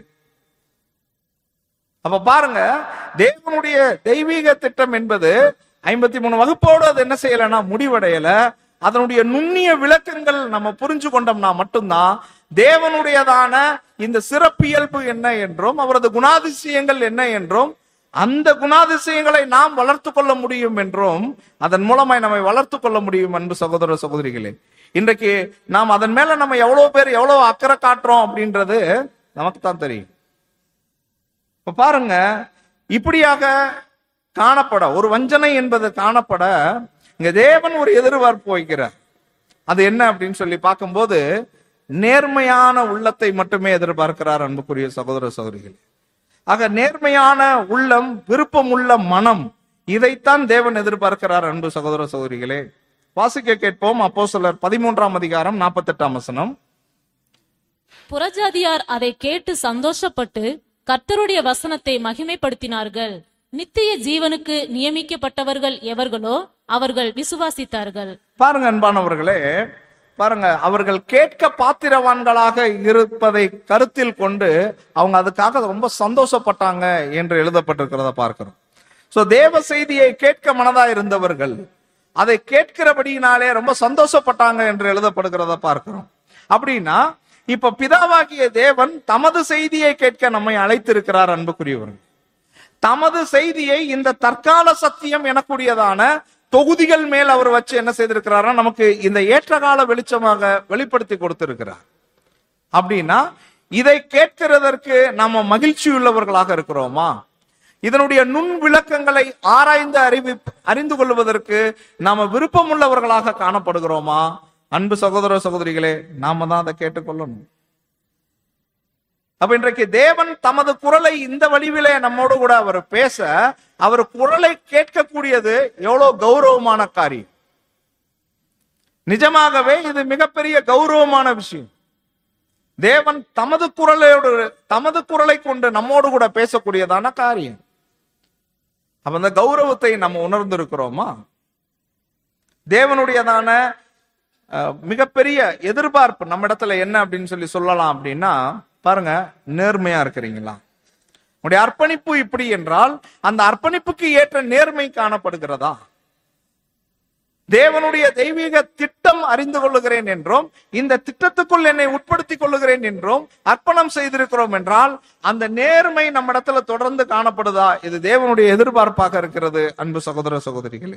அப்ப பாருங்க தேவனுடைய தெய்வீக திட்டம் என்பது ஐம்பத்தி மூணு வகுப்போடு அது என்ன செய்யலன்னா முடிவடையல அதனுடைய நுண்ணிய விளக்கங்கள் நம்ம புரிஞ்சு கொண்டோம்னா மட்டும்தான் தேவனுடையதான இந்த சிறப்பியல்பு என்ன என்றும் அவரது குணாதிசயங்கள் என்ன என்றும் அந்த குணாதிசயங்களை நாம் வளர்த்து கொள்ள முடியும் என்றும் அதன் மூலமாய் நம்மை வளர்த்து கொள்ள முடியும் அன்பு சகோதர சகோதரிகளே இன்றைக்கு நாம் அதன் மேல நம்ம எவ்வளவு பேர் எவ்வளவு அக்கறை காட்டுறோம் அப்படின்றது நமக்கு தான் தெரியும் இப்ப பாருங்க இப்படியாக காணப்பட ஒரு வஞ்சனை என்பது காணப்பட இங்க தேவன் ஒரு எதிர்பார்ப்பு வைக்கிறார் அது என்ன அப்படின்னு சொல்லி பார்க்கும்போது நேர்மையான உள்ளத்தை மட்டுமே எதிர்பார்க்கிறார் அன்புக்குரிய சகோதர சகோதரிகள் ஆக நேர்மையான உள்ளம் விருப்பம் உள்ள மனம் இதைத்தான் தேவன் எதிர்பார்க்கிறார் அன்பு சகோதர சகோதரிகளே வாசிக்க கேட்போம் அப்போ சிலர் பதிமூன்றாம் அதிகாரம் நாற்பத்தெட்டாம் வசனம் புறஜாதியார் அதை கேட்டு சந்தோஷப்பட்டு கர்த்தருடைய வசனத்தை மகிமைப்படுத்தினார்கள் நித்திய ஜீவனுக்கு நியமிக்கப்பட்டவர்கள் எவர்களோ அவர்கள் விசுவாசித்தார்கள் பாருங்க அன்பானவர்களே பாருங்க அவர்கள் கேட்க பாத்திரவான்களாக இருப்பதை கருத்தில் கொண்டு அவங்க அதுக்காக ரொம்ப சந்தோஷப்பட்டாங்க என்று எழுதப்பட்டிருக்கிறத பார்க்கிறோம் சோ தேவ செய்தியை கேட்க மனதா இருந்தவர்கள் அதை கேட்கிறபடியினாலே ரொம்ப சந்தோஷப்பட்டாங்க என்று எழுதப்படுகிறத பார்க்கிறோம் அப்படின்னா இப்ப பிதாவாகிய தேவன் தமது செய்தியை கேட்க நம்மை அழைத்திருக்கிறார் அன்புக்குரியவர்கள் தமது செய்தியை இந்த தற்கால சத்தியம் எனக்கூடியதான தொகுதிகள் மேல் அவர் வச்சு என்ன செய்திருக்கிறாரா நமக்கு இந்த ஏற்றகால வெளிச்சமாக வெளிப்படுத்தி கொடுத்திருக்கிறார் அப்படின்னா இதை கேட்கிறதற்கு நம்ம மகிழ்ச்சி உள்ளவர்களாக இருக்கிறோமா இதனுடைய நுண் விளக்கங்களை ஆராய்ந்து அறிவி அறிந்து கொள்வதற்கு நாம விருப்பம் உள்ளவர்களாக காணப்படுகிறோமா அன்பு சகோதர சகோதரிகளே நாம தான் அதை கேட்டுக்கொள்ளணும் அப்ப இன்றைக்கு தேவன் தமது குரலை இந்த வடிவிலே நம்மோடு கூட அவர் பேச அவர் குரலை கேட்கக்கூடியது எவ்வளவு கௌரவமான காரியம் நிஜமாகவே இது மிகப்பெரிய கௌரவமான விஷயம் தேவன் தமது குரலோடு தமது குரலை கொண்டு நம்மோடு கூட பேசக்கூடியதான காரியம் அப்ப அந்த கௌரவத்தை நம்ம உணர்ந்திருக்கிறோமா தேவனுடையதான அஹ், மிகப்பெரிய எதிர்பார்ப்பு நம்ம இடத்துல என்ன அப்படின்னு சொல்லி சொல்லலாம் அப்படின்னா பாருங்க நேர்மையா இருக்கிறீங்களா உங்களுடைய அர்ப்பணிப்பு இப்படி என்றால் அந்த அர்ப்பணிப்புக்கு ஏற்ற நேர்மை காணப்படுகிறதா தேவனுடைய தெய்வீக திட்டம் அறிந்து கொள்ளுகிறேன் என்றும் இந்த திட்டத்துக்குள் என்னை உட்படுத்திக் கொள்ளுகிறேன் என்றும் அர்ப்பணம் செய்திருக்கிறோம் என்றால் அந்த நேர்மை நம்மிடத்துல தொடர்ந்து காணப்படுதா இது தேவனுடைய எதிர்பார்ப்பாக இருக்கிறது அன்பு சகோதர சகோதரிகளே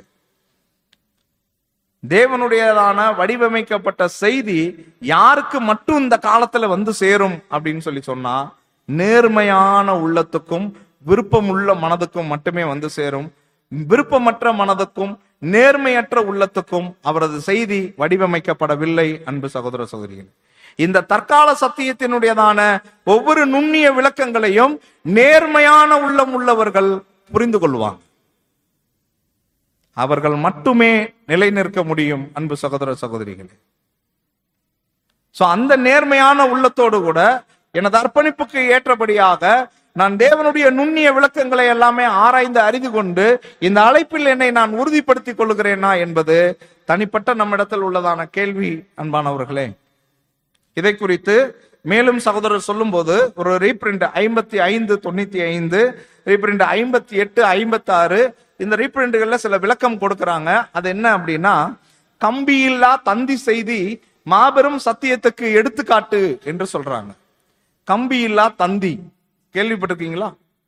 தேவனுடையதான வடிவமைக்கப்பட்ட செய்தி யாருக்கு மட்டும் இந்த காலத்துல வந்து சேரும் அப்படின்னு சொல்லி சொன்னா நேர்மையான உள்ளத்துக்கும் விருப்பமுள்ள மனதுக்கும் மட்டுமே வந்து சேரும் விருப்பமற்ற மனதுக்கும் நேர்மையற்ற உள்ளத்துக்கும் அவரது செய்தி வடிவமைக்கப்படவில்லை அன்பு சகோதர சகோதரிகள் இந்த தற்கால சத்தியத்தினுடையதான ஒவ்வொரு நுண்ணிய விளக்கங்களையும் நேர்மையான உள்ளம் உள்ளவர்கள் புரிந்து கொள்வாங்க அவர்கள் மட்டுமே நிலை நிற்க முடியும் அன்பு சகோதர சகோதரிகளே சோ அந்த நேர்மையான உள்ளத்தோடு கூட எனது அர்ப்பணிப்புக்கு ஏற்றபடியாக நான் தேவனுடைய நுண்ணிய விளக்கங்களை எல்லாமே ஆராய்ந்து அறிந்து கொண்டு இந்த அழைப்பில் என்னை நான் உறுதிப்படுத்திக் கொள்ளுகிறேனா என்பது தனிப்பட்ட நம்மிடத்தில் உள்ளதான கேள்வி அன்பானவர்களே இதை குறித்து மேலும் சகோதரர் சொல்லும்போது ஒரு ரீப்ரிண்ட் ஐம்பத்தி ஐந்து தொண்ணூத்தி ஐந்து ரீப்ரிண்ட் ஐம்பத்தி எட்டு ஐம்பத்தி ஆறு இந்த ரீப்ரிண்ட்கள்ல சில விளக்கம் கொடுக்கறாங்க அது என்ன அப்படின்னா கம்பியில்லா தந்தி செய்தி மாபெரும் சத்தியத்துக்கு எடுத்துக்காட்டு என்று சொல்றாங்க கம்பியில்லா தந்தி கேள்விப்பட்டிருக்கீங்களா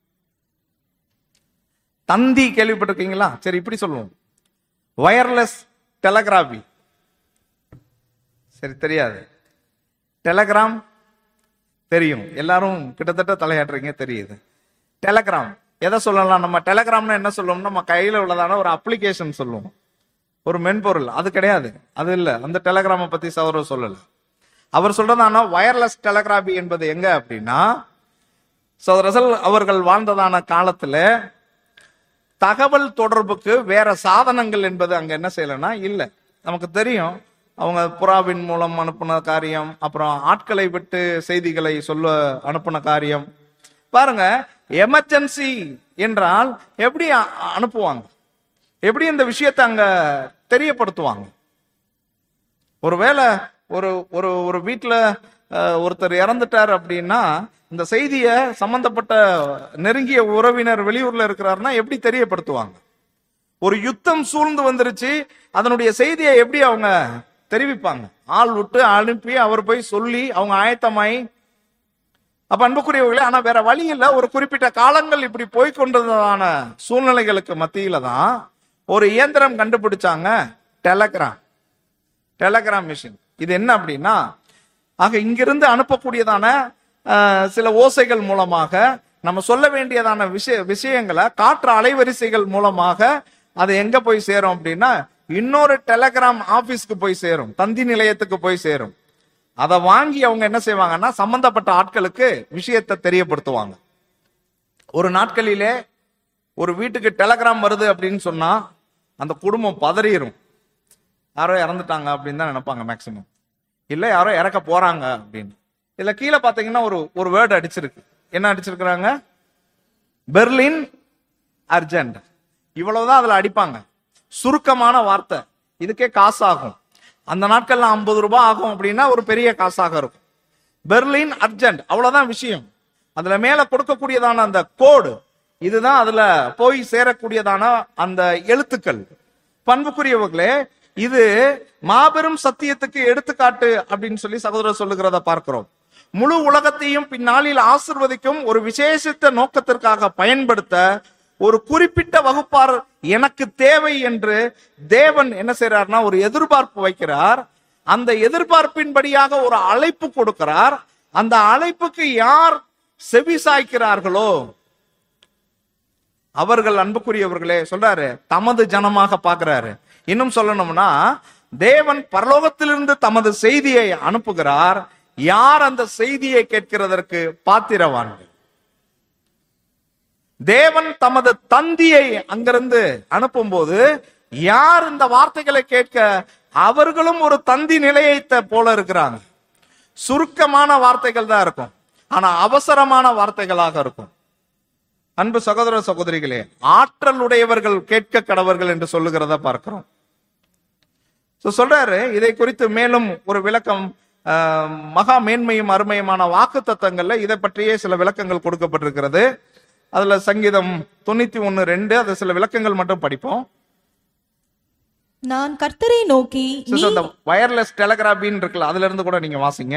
தந்தி கேள்விப்பட்டிருக்கீங்களா சரி இப்படி சொல்லுவோம் வயர்லெஸ் டெலகிராபி சரி தெரியாது டெலகிராம் தெரியும் எல்லாரும் கிட்டத்தட்ட தலையாட்டுறீங்க தெரியுது டெலகிராம் எதை சொல்லலாம் நம்ம டெலகிராம்னா என்ன சொல்லுவோம் நம்ம கையில உள்ளதான ஒரு அப்ளிகேஷன் சொல்லுவோம் ஒரு மென்பொருள் அது கிடையாது அது இல்ல அந்த டெலகிராம பத்தி சௌரவ் சொல்லல அவர் சொல்றதான வயர்லெஸ் டெலகிராபி என்பது எங்க அப்படின்னா சௌரசல் அவர்கள் வாழ்ந்ததான காலத்துல தகவல் தொடர்புக்கு வேற சாதனங்கள் என்பது அங்க என்ன செய்யலைன்னா இல்ல நமக்கு தெரியும் அவங்க புறாவின் மூலம் அனுப்புன காரியம் அப்புறம் ஆட்களை விட்டு செய்திகளை சொல்ல அனுப்புன காரியம் பாருங்க எமர்ஜென்சி என்றால் எப்படி அ- அனுப்புவாங்க எப்படி இந்த விஷயத்தை அங்க தெரியப்படுத்துவாங்க ஒருவேளை ஒரு ஒரு ஒரு வீட்டுல அஹ், ஒருத்தர் இறந்துட்டார் அப்படின்னா இந்த செய்திய சம்பந்தப்பட்ட நெருங்கிய உறவினர் வெளியூர்ல இருக்கிறாருன்னா எப்படி தெரியப்படுத்துவாங்க ஒரு யுத்தம் சூழ்ந்து வந்துருச்சு அதனுடைய செய்தியை எப்படி அவங்க தெரிவிப்பாங்க ஆள் விட்டு அனுப்பி அவர் போய் சொல்லி அவங்க ஆயத்தமாயி அப்ப அன்புக்குரியவர்களே ஆனா வேற வழி இல்ல ஒரு குறிப்பிட்ட காலங்கள் இப்படி போய் கொண்டதான சூழ்நிலைகளுக்கு மத்தியில தான் ஒரு இயந்திரம் கண்டுபிடிச்சாங்க டெலகிராம் டெலகிராம் மிஷின் இது என்ன அப்படின்னா ஆக இங்கிருந்து அனுப்பக்கூடியதான அஹ், சில ஓசைகள் மூலமாக நம்ம சொல்ல வேண்டியதான விஷய விஷயங்களை காற்று அலைவரிசைகள் மூலமாக அது எங்க போய் சேரும் அப்படின்னா இன்னொரு டெலகிராம் ஆபீஸ்க்கு போய் சேரும் தந்தி நிலையத்துக்கு போய் சேரும் அதை வாங்கி அவங்க என்ன செய்வாங்கன்னா சம்பந்தப்பட்ட ஆட்களுக்கு விஷயத்தை தெரியப்படுத்துவாங்க ஒரு நாட்களிலே ஒரு வீட்டுக்கு டெலகிராம் வருது அப்படின்னு சொன்னா அந்த குடும்பம் பதறிடும் யாரோ இறந்துட்டாங்க அப்படின்னு தான் நினைப்பாங்க மேக்சிமம் இல்ல யாரோ இறக்க போறாங்க அப்படின்னு இதுல கீழே பாத்தீங்கன்னா ஒரு ஒரு வேர்டு அடிச்சிருக்கு என்ன அடிச்சிருக்கிறாங்க பெர்லின் அர்ஜென்ட் இவ்வளவுதான் அதுல அடிப்பாங்க சுருக்கமான வார்த்தை இதுக்கே காசு ஆகும் அந்த நாட்கள்ல ஐம்பது ரூபாய் ஆகும் அப்படின்னா ஒரு பெரிய காசாக இருக்கும் பெர்லின் அர்ஜென்ட் அவ்வளவுதான் விஷயம் அதுல மேல கொடுக்கக்கூடியதான அந்த கோடு இதுதான் அதுல போய் சேரக்கூடியதான அந்த எழுத்துக்கள் பண்புக்குரியவர்களே இது மாபெரும் சத்தியத்துக்கு எடுத்துக்காட்டு அப்படின்னு சொல்லி சகோதரர் சொல்லுகிறத பார்க்கிறோம் முழு உலகத்தையும் பின்னாளில் ஆசிர்வதிக்கும் ஒரு விசேஷித்த நோக்கத்திற்காக பயன்படுத்த ஒரு குறிப்பிட்ட வகுப்பார் எனக்கு தேவை என்று தேவன் என்ன செய்றார்னா ஒரு எதிர்பார்ப்பு வைக்கிறார் அந்த எதிர்பார்ப்பின்படியாக ஒரு அழைப்பு கொடுக்கிறார் அந்த அழைப்புக்கு யார் செவி சாய்க்கிறார்களோ அவர்கள் அன்புக்குரியவர்களே சொல்றாரு தமது ஜனமாக பார்க்கிறாரு இன்னும் சொல்லணும்னா தேவன் பரலோகத்திலிருந்து தமது செய்தியை அனுப்புகிறார் யார் அந்த செய்தியை கேட்கிறதற்கு பாத்திரவான்கள் தேவன் தமது தந்தியை அங்கிருந்து அனுப்பும்போது யார் இந்த வார்த்தைகளை கேட்க அவர்களும் ஒரு தந்தி நிலையத்தை போல இருக்கிறாங்க சுருக்கமான வார்த்தைகள் தான் இருக்கும் ஆனா அவசரமான வார்த்தைகளாக இருக்கும் அன்பு சகோதர சகோதரிகளே ஆற்றல் உடையவர்கள் கேட்க கடவர்கள் என்று சொல்லுகிறத பார்க்கிறோம் So சொல்றாரு இதை குறித்து மேலும் ஒரு விளக்கம் ஆஹ், மகா மேன்மையும் அருமையுமான வாக்கு தத்தங்கள்ல இதை பற்றியே சில விளக்கங்கள் கொடுக்கப்பட்டிருக்கிறது அதுல சங்கீதம் தொண்ணூத்தி ஒன்னு ரெண்டு அது சில விளக்கங்கள் மட்டும் படிப்போம் நான் கர்த்தரை நோக்கி நீ சிஸ்டர் இந்த வயர்லெஸ் டெலகிராபின்னு இருக்குல்ல அதுல இருந்து கூட நீங்க வாசிங்க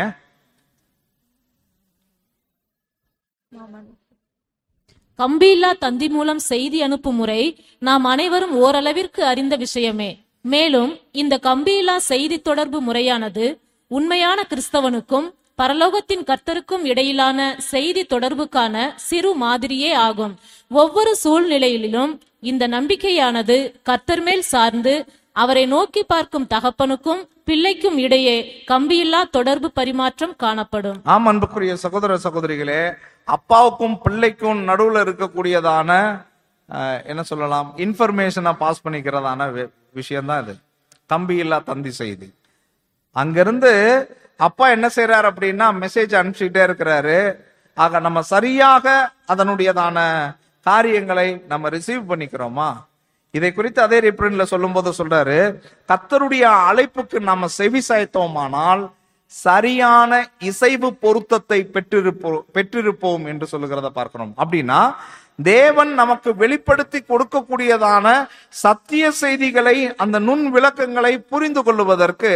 கம்பியில்லா தந்தி மூலம் செய்தி அனுப்பும் முறை நாம் அனைவரும் ஓரளவிற்கு அறிந்த விஷயமே மேலும் இந்த கம்பியில்லா செய்தி தொடர்பு முறையானது உண்மையான கிறிஸ்தவனுக்கும் பரலோகத்தின் கர்த்தருக்கும் இடையிலான செய்தி தொடர்புக்கான சிறு மாதிரியே ஆகும் ஒவ்வொரு சூழ்நிலையிலும் இந்த நம்பிக்கையானது கர்த்தர் மேல் சார்ந்து அவரை நோக்கி பார்க்கும் தகப்பனுக்கும் பிள்ளைக்கும் இடையே கம்பியில்லா தொடர்பு பரிமாற்றம் காணப்படும் ஆம் அன்புக்குரிய சகோதர சகோதரிகளே அப்பாவுக்கும் பிள்ளைக்கும் நடுவுல இருக்கக்கூடியதான அஹ், என்ன சொல்லலாம் இன்ஃபர்மேஷனை பாஸ் பண்ணிக்கிறதான விஷயம் தான் இது கம்பி இல்லா தந்தி செய்தி அங்கிருந்து அப்பா என்ன செய்யறாரு அப்படின்னா மெசேஜ் அனுப்பிச்சுட்டே இருக்கிறாரு ஆக நம்ம சரியாக அதனுடையதான காரியங்களை நம்ம ரிசீவ் பண்ணிக்கிறோமா இதை குறித்து அதே ரிப்ரிண்ட்ல சொல்லும்போது சொல்றாரு கத்தருடைய அழைப்புக்கு நாம செவி சாய்த்தோமானால் சரியான இசைவு பொருத்தத்தை பெற்றிருப்போம் பெற்றிருப்போம் என்று சொல்லுகிறத பார்க்கிறோம் அப்படின்னா தேவன் நமக்கு வெளிப்படுத்தி கொடுக்கக்கூடியதான சத்திய செய்திகளை அந்த நுண் விளக்கங்களை புரிந்து கொள்ளுவதற்கு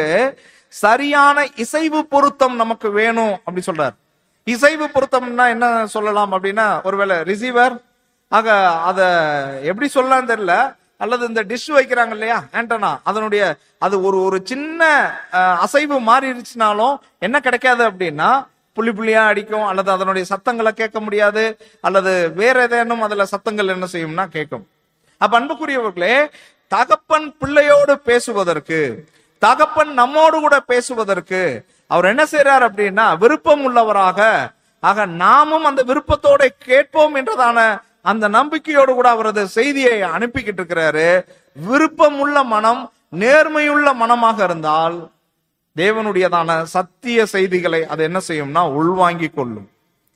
சரியான இசைவு பொருத்தம் நமக்கு வேணும் அப்படி சொல்றார் இசைவு பொருத்தம்னா என்ன சொல்லலாம் அப்படின்னா ஒருவேளை ரிசீவர் ஆக அத எப்படி சொல்லலாம் தெரியல அல்லது இந்த டிஷ் வைக்கிறாங்க இல்லையா ஆண்டனா அதனுடைய அது ஒரு ஒரு சின்ன அஹ், அசைவு மாறிடுச்சுனாலும் என்ன கிடைக்காது அப்படின்னா புள்ளி புள்ளியா அடிக்கும் அல்லது அதனுடைய சத்தங்களை கேட்க முடியாது அல்லது வேற ஏதேனும் அதுல சத்தங்கள் என்ன செய்யும்னா கேட்கும் அப்ப அன்புக்குரியவர்களே தகப்பன் பிள்ளையோடு பேசுவதற்கு தகப்பன் நம்மோடு கூட பேசுவதற்கு அவர் என்ன செய்றார் அப்படின்னா விருப்பம் உள்ளவராக ஆக நாமும் அந்த விருப்பத்தோட கேட்போம் என்றதான அந்த நம்பிக்கையோடு கூட அவரது செய்தியை அனுப்பிக்கிட்டு இருக்கிறாரு விருப்பம் உள்ள மனம் நேர்மையுள்ள மனமாக இருந்தால் தேவனுடையதான சத்திய செய்திகளை அது என்ன செய்யும்னா உள்வாங்கிக் கொள்ளும்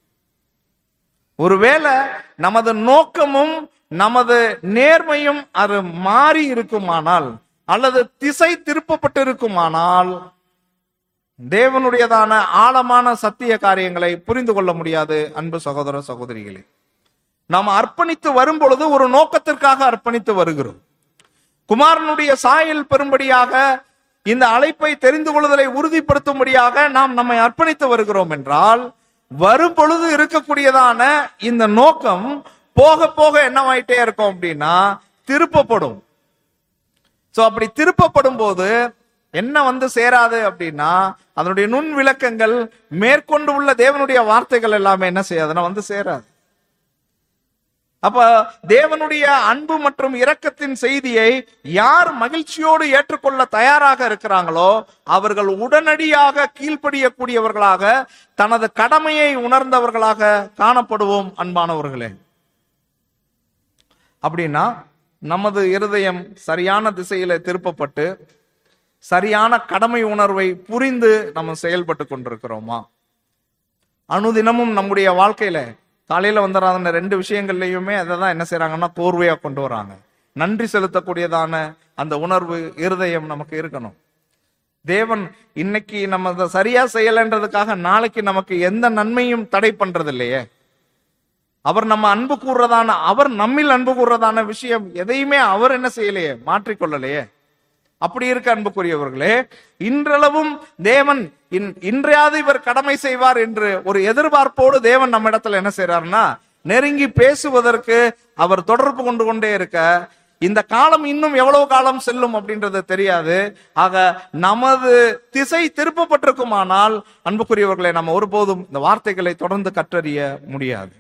ஒருவேளை நமது நோக்கமும் நமது நேர்மையும் அது மாறி இருக்குமானால் அல்லது திசை திருப்பப்பட்டு இருக்குமானால் தேவனுடையதான ஆழமான சத்திய காரியங்களை புரிந்து கொள்ள முடியாது அன்பு சகோதர சகோதரிகளே நாம் அர்ப்பணித்து வரும் பொழுது ஒரு நோக்கத்திற்காக அர்ப்பணித்து வருகிறோம் குமாரனுடைய சாயல் பெறும்படியாக இந்த அழைப்பை தெரிந்து கொள்ளுதலை உறுதிப்படுத்தும்படியாக நாம் நம்மை அர்ப்பணித்து வருகிறோம் என்றால் வரும் பொழுது இருக்கக்கூடியதான இந்த நோக்கம் போக போக என்னவாயிட்டே இருக்கும் அப்படின்னா திருப்பப்படும் சோ அப்படி திருப்பப்படும் போது என்ன வந்து சேராது அப்படின்னா அதனுடைய நுண் விளக்கங்கள் மேற்கொண்டு உள்ள தேவனுடைய வார்த்தைகள் எல்லாமே என்ன செய்யாதுன்னா வந்து சேராது அப்ப தேவனுடைய அன்பு மற்றும் இரக்கத்தின் செய்தியை யார் மகிழ்ச்சியோடு ஏற்றுக்கொள்ள தயாராக இருக்கிறாங்களோ அவர்கள் உடனடியாக கீழ்ப்படியக்கூடியவர்களாக தனது கடமையை உணர்ந்தவர்களாக காணப்படுவோம் அன்பானவர்களே அப்படின்னா நமது இருதயம் சரியான திசையில திருப்பப்பட்டு சரியான கடமை உணர்வை புரிந்து நம்ம செயல்பட்டு கொண்டிருக்கிறோமா அனுதினமும் நம்முடைய வாழ்க்கையில காலையில வந்துடுறாங்க ரெண்டு விஷயங்கள்லயுமே அதை தான் என்ன செய்றாங்கன்னா கோர்வையா கொண்டு வராங்க நன்றி செலுத்தக்கூடியதான அந்த உணர்வு இருதயம் நமக்கு இருக்கணும் தேவன் இன்னைக்கு நம்ம அதை சரியா செய்யலைன்றதுக்காக நாளைக்கு நமக்கு எந்த நன்மையும் தடை பண்றது இல்லையே அவர் நம்ம அன்பு கூறுறதான அவர் நம்மில் அன்பு கூறுறதான விஷயம் எதையுமே அவர் என்ன செய்யலையே மாற்றிக்கொள்ளலையே அப்படி இருக்க அன்புக்குரியவர்களே இன்றளவும் தேவன் இன்- இன்றையாவது இவர் கடமை செய்வார் என்று ஒரு எதிர்பார்ப்போடு தேவன் நம்ம இடத்துல என்ன செய்றாருன்னா நெருங்கி பேசுவதற்கு அவர் தொடர்பு கொண்டு கொண்டே இருக்க இந்த காலம் இன்னும் எவ்வளவு காலம் செல்லும் அப்படின்றது தெரியாது ஆக நமது திசை திருப்பப்பட்டிருக்குமானால் அன்புக்குரியவர்களை நம்ம ஒருபோதும் இந்த வார்த்தைகளை தொடர்ந்து கற்றறிய முடியாது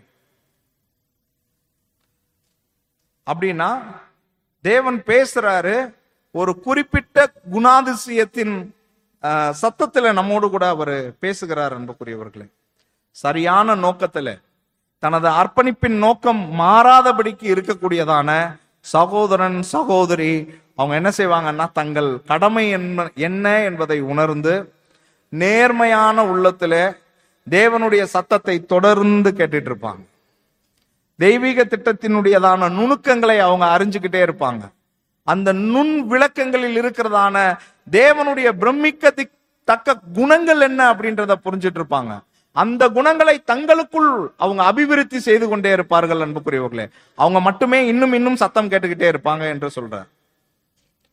அப்படின்னா தேவன் பேசுறாரு ஒரு குறிப்பிட்ட குணாதிசயத்தின் ஆஹ், சத்தத்துல நம்மோடு கூட அவர் பேசுகிறார் அன்புக்குரியவர்களே சரியான நோக்கத்துல தனது அர்ப்பணிப்பின் நோக்கம் மாறாதபடிக்கு இருக்கக்கூடியதான சகோதரன் சகோதரி அவங்க என்ன செய்வாங்கன்னா தங்கள் கடமை என்ன என்ன என்பதை உணர்ந்து நேர்மையான உள்ளத்துல தேவனுடைய சத்தத்தை தொடர்ந்து கேட்டுட்டு இருப்பாங்க தெய்வீக திட்டத்தினுடையதான நுணுக்கங்களை அவங்க அறிஞ்சுக்கிட்டே இருப்பாங்க அந்த நுண் விளக்கங்களில் இருக்கிறதான தேவனுடைய பிரமிக்க திக்- தக்க குணங்கள் என்ன அப்படின்றத புரிஞ்சிட்டு இருப்பாங்க அந்த குணங்களை தங்களுக்குள் அவங்க அபிவிருத்தி செய்து கொண்டே இருப்பார்கள் அன்புக்குரியவர்களே அவங்க மட்டுமே இன்னும் இன்னும் சத்தம் கேட்டுக்கிட்டே இருப்பாங்க என்று சொல்றார்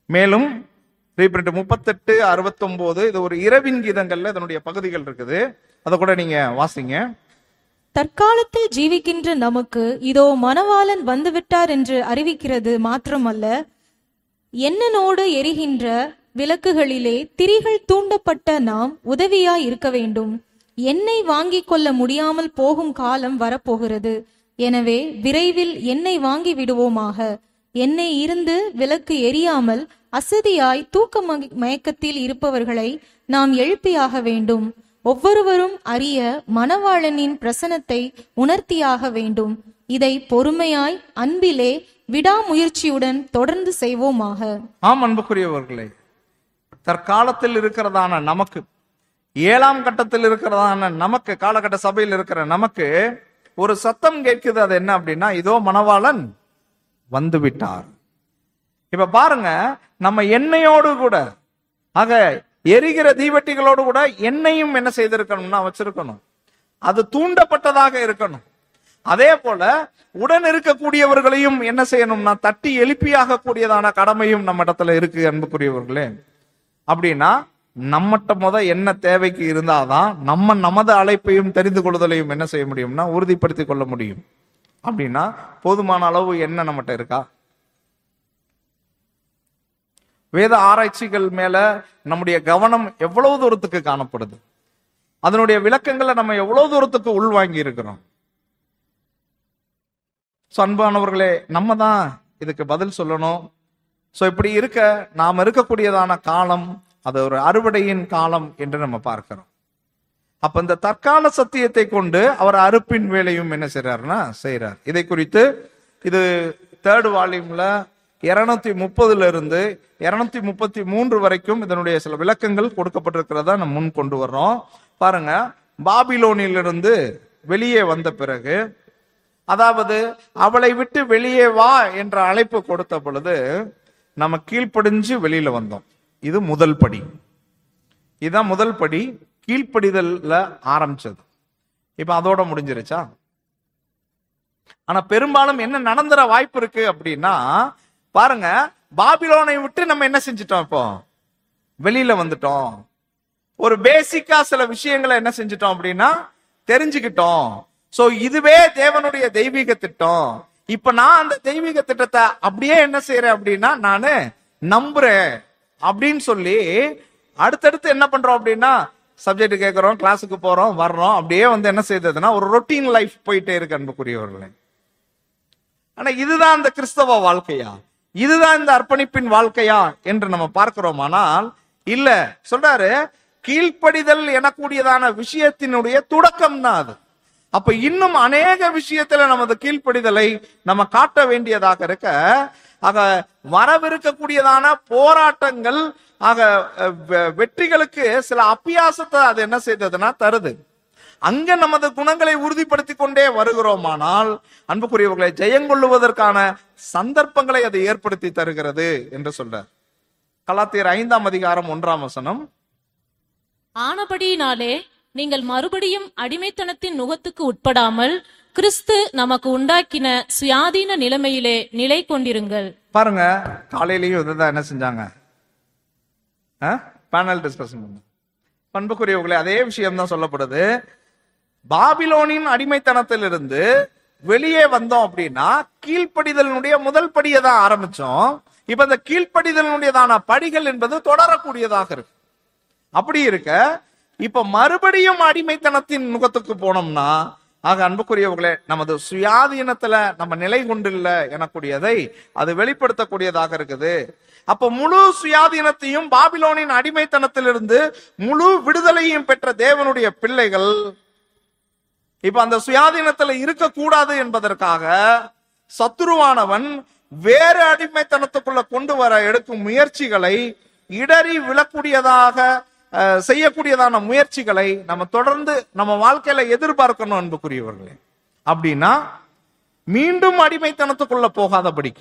மேலும் ரீபிரிண்ட் முப்பத்தெட்டு அறுபத்தொன்பது இது ஒரு இரவின் கீதங்கள்ல இதனுடைய பகுதிகள் இருக்குது அதை கூட நீங்க வாசிங்க தற்காலத்தில் ஜீவிக்கின்ற நமக்கு இதோ மணவாளன் வந்துவிட்டார் என்று அறிவிக்கிறது மாத்திரமல்ல எண்ணனோடு எரிகின்ற விளக்குகளிலே திரிகள் தூண்டப்பட்ட நாம் உதவியாய் இருக்க வேண்டும் எண்ணெய் வாங்கிக் கொள்ள முடியாமல் போகும் காலம் வரப்போகிறது எனவே விரைவில் எண்ணெய் வாங்கி விடுவோமாக எண்ணெய் இருந்து விளக்கு எரியாமல் அசதியாய் தூக்க மய- மயக்கத்தில் இருப்பவர்களை நாம் எழுப்பியாக வேண்டும் ஒவ்வொருவரும் அறிய மணவாளனின் பிரசனத்தை உணர்த்தியாக வேண்டும் இதை பொறுமையாய் அன்பிலே விடாமுயற்சியுடன் தொடர்ந்து செய்வோமாக ஆம் அன்புக்குரியவர்களே தற்காலத்தில் இருக்கிறதான நமக்கு ஏழாம் கட்டத்தில் இருக்கிறதான நமக்கு காலகட்ட சபையில் இருக்கிற நமக்கு ஒரு சத்தம் கேட்குது அது என்ன அப்படின்னா இதோ மணவாளன் வந்து விட்டார் இப்ப பாருங்க நம்ம எண்ணெயோடு கூட ஆக எரிகிற தீவட்டிகளோடு கூட எண்ணெயும் என்ன செய்திருக்கணும்னா வச்சிருக்கணும் அது தூண்டப்பட்டதாக இருக்கணும் அதே போல உடன் இருக்கக்கூடியவர்களையும் என்ன செய்யணும்னா தட்டி எழுப்பியாக கூடியதான கடமையும் நம்ம இடத்துல இருக்கு அன்புக்குரியவர்களே அப்படின்னா நம்மகிட்ட முத என்ன தேவைக்கு இருந்தாதான் நம்ம நமது அழைப்பையும் தெரிந்து கொள்ளுதலையும் என்ன செய்ய முடியும்னா உறுதிப்படுத்திக் கொள்ள முடியும் அப்படின்னா போதுமான அளவு என்ன நம்மகிட்ட இருக்கா வேத ஆராய்ச்சிகள் மேல நம்முடைய கவனம் எவ்வளவு தூரத்துக்கு காணப்படுது அதனுடைய விளக்கங்களை நம்ம எவ்வளவு தூரத்துக்கு உள்வாங்கி இருக்கிறோம் ஸோ அன்பானவர்களே நம்ம தான் இதுக்கு பதில் சொல்லணும் ஸோ இப்படி இருக்க நாம் இருக்கக்கூடியதான காலம் அது ஒரு அறுவடையின் காலம் என்று நம்ம பார்க்கிறோம் அப்ப இந்த தற்கால சத்தியத்தை கொண்டு அவர் அறுப்பின் வேலையும் என்ன செய்யறாருன்னா செய்யறார் இதை குறித்து இது தேர்ட் வால்யூம்ல இருநூத்தி முப்பதுல இருந்து இருநூத்தி முப்பத்தி மூன்று வரைக்கும் இதனுடைய சில விளக்கங்கள் கொடுக்கப்பட்டிருக்கிறதா நம்ம முன் கொண்டு வர்றோம் பாருங்க பாபிலோனிலிருந்து வெளியே வந்த பிறகு அதாவது அவளை விட்டு வெளியே வா என்ற அழைப்பு கொடுத்த பொழுது நம்ம கீழ்ப்படிஞ்சு வெளியில வந்தோம் இது முதல் படி இதுதான் முதல் படி கீழ்ப்படிதல்ல ஆரம்பிச்சது இப்ப அதோட முடிஞ்சிருச்சா ஆனா பெரும்பாலும் என்ன நடந்துற வாய்ப்பு இருக்கு அப்படின்னா பாருங்க பாபிலோனை விட்டு நம்ம என்ன செஞ்சிட்டோம் இப்போ வெளியில வந்துட்டோம் ஒரு பேசிக்கா சில விஷயங்களை என்ன செஞ்சிட்டோம் அப்படின்னா தெரிஞ்சுக்கிட்டோம் சோ இதுவே தேவனுடைய தெய்வீக திட்டம் இப்ப நான் அந்த தெய்வீக திட்டத்தை அப்படியே என்ன செய்யறேன் அப்படின்னா நானு நம்புறேன் அப்படின்னு சொல்லி அடுத்தடுத்து என்ன பண்றோம் அப்படின்னா சப்ஜெக்ட் கேட்கறோம் கிளாஸுக்கு போறோம் வர்றோம் அப்படியே வந்து என்ன செய்ததுன்னா ஒரு ரொட்டீன் லைஃப் போயிட்டே இருக்கு அன்புக்குரியவர்களே ஆனா இதுதான் அந்த கிறிஸ்தவ வாழ்க்கையா இதுதான் இந்த அர்ப்பணிப்பின் வாழ்க்கையா என்று நம்ம பார்க்கிறோமானால் இல்ல சொல்றாரு கீழ்ப்படிதல் எனக்கூடியதான விஷயத்தினுடைய தொடக்கம் தான் அது அப்ப இன்னும் அநேக விஷயத்துல நமது கீழ்ப்படிதலை நம்ம காட்ட வேண்டியதாக இருக்க ஆக வரவிருக்கக்கூடியதான போராட்டங்கள் ஆக அஹ், வெ- வெற்றிகளுக்கு சில அப்பியாசத்தை அது என்ன செய்ததுன்னா தருது அங்க நமது குணங்களை உறுதிப்படுத்தி கொண்டே வருகிறோமானால் அன்புக்குரியவர்களை ஜெயங்கொள்ளுவதற்கான சந்தர்ப்பங்களை அது ஏற்படுத்தி தருகிறது என்று சொல்றார் கலாத்தியர் ஐந்தாம் அதிகாரம் ஒன்றாம் வசனம் ஆனபடியினாலே நீங்கள் மறுபடியும் அடிமைத்தனத்தின் நுகத்துக்கு உட்படாமல் கிறிஸ்து நமக்கு உண்டாக்கின சுயாதீன நிலைமையிலே நிலை கொண்டிருங்கள் பாருங்க காலையிலயும் இதுதான் என்ன செஞ்சாங்க பேனல் டிஸ்கஷன் பண்ண பண்புக்குரியவர்களே அதே விஷயம் தான் சொல்லப்படுது பாபிலோனின் அடிமைத்தனத்திலிருந்து வெளியே வந்தோம் அப்படின்னா கீழ்ப்படிதலினுடைய முதல் படியை தான் ஆரம்பிச்சோம் இப்ப இந்த கீழ்ப்படிதலினுடையதான படிகள் என்பது தொடரக்கூடியதாக இருக்கு அப்படி இருக்க இப்ப மறுபடியும் அடிமைத்தனத்தின் முகத்துக்கு போனோம்னா ஆக அன்புக்குரியவர்களே நமது சுயாதீனத்துல நம்ம நிலை கொண்டில்ல எனக்கூடியதை அது வெளிப்படுத்தக்கூடியதாக இருக்குது அப்ப முழு சுயாதீனத்தையும் பாபிலோனின் அடிமைத்தனத்திலிருந்து முழு விடுதலையும் பெற்ற தேவனுடைய பிள்ளைகள் இப்ப அந்த சுயாதீனத்துல இருக்கக்கூடாது என்பதற்காக சத்துருவானவன் வேறு அடிமைத்தனத்துக்குள்ள கொண்டு வர எடுக்கும் முயற்சிகளை இடறி விழக்கூடியதாக அஹ், செய்யக்கூடியதான முயற்சிகளை நம்ம தொடர்ந்து நம்ம வாழ்க்கையில எதிர்பார்க்கணும் அன்புக்குரியவர்களே அப்படின்னா மீண்டும் அடிமைத்தனத்துக்குள்ள போகாதபடிக்கு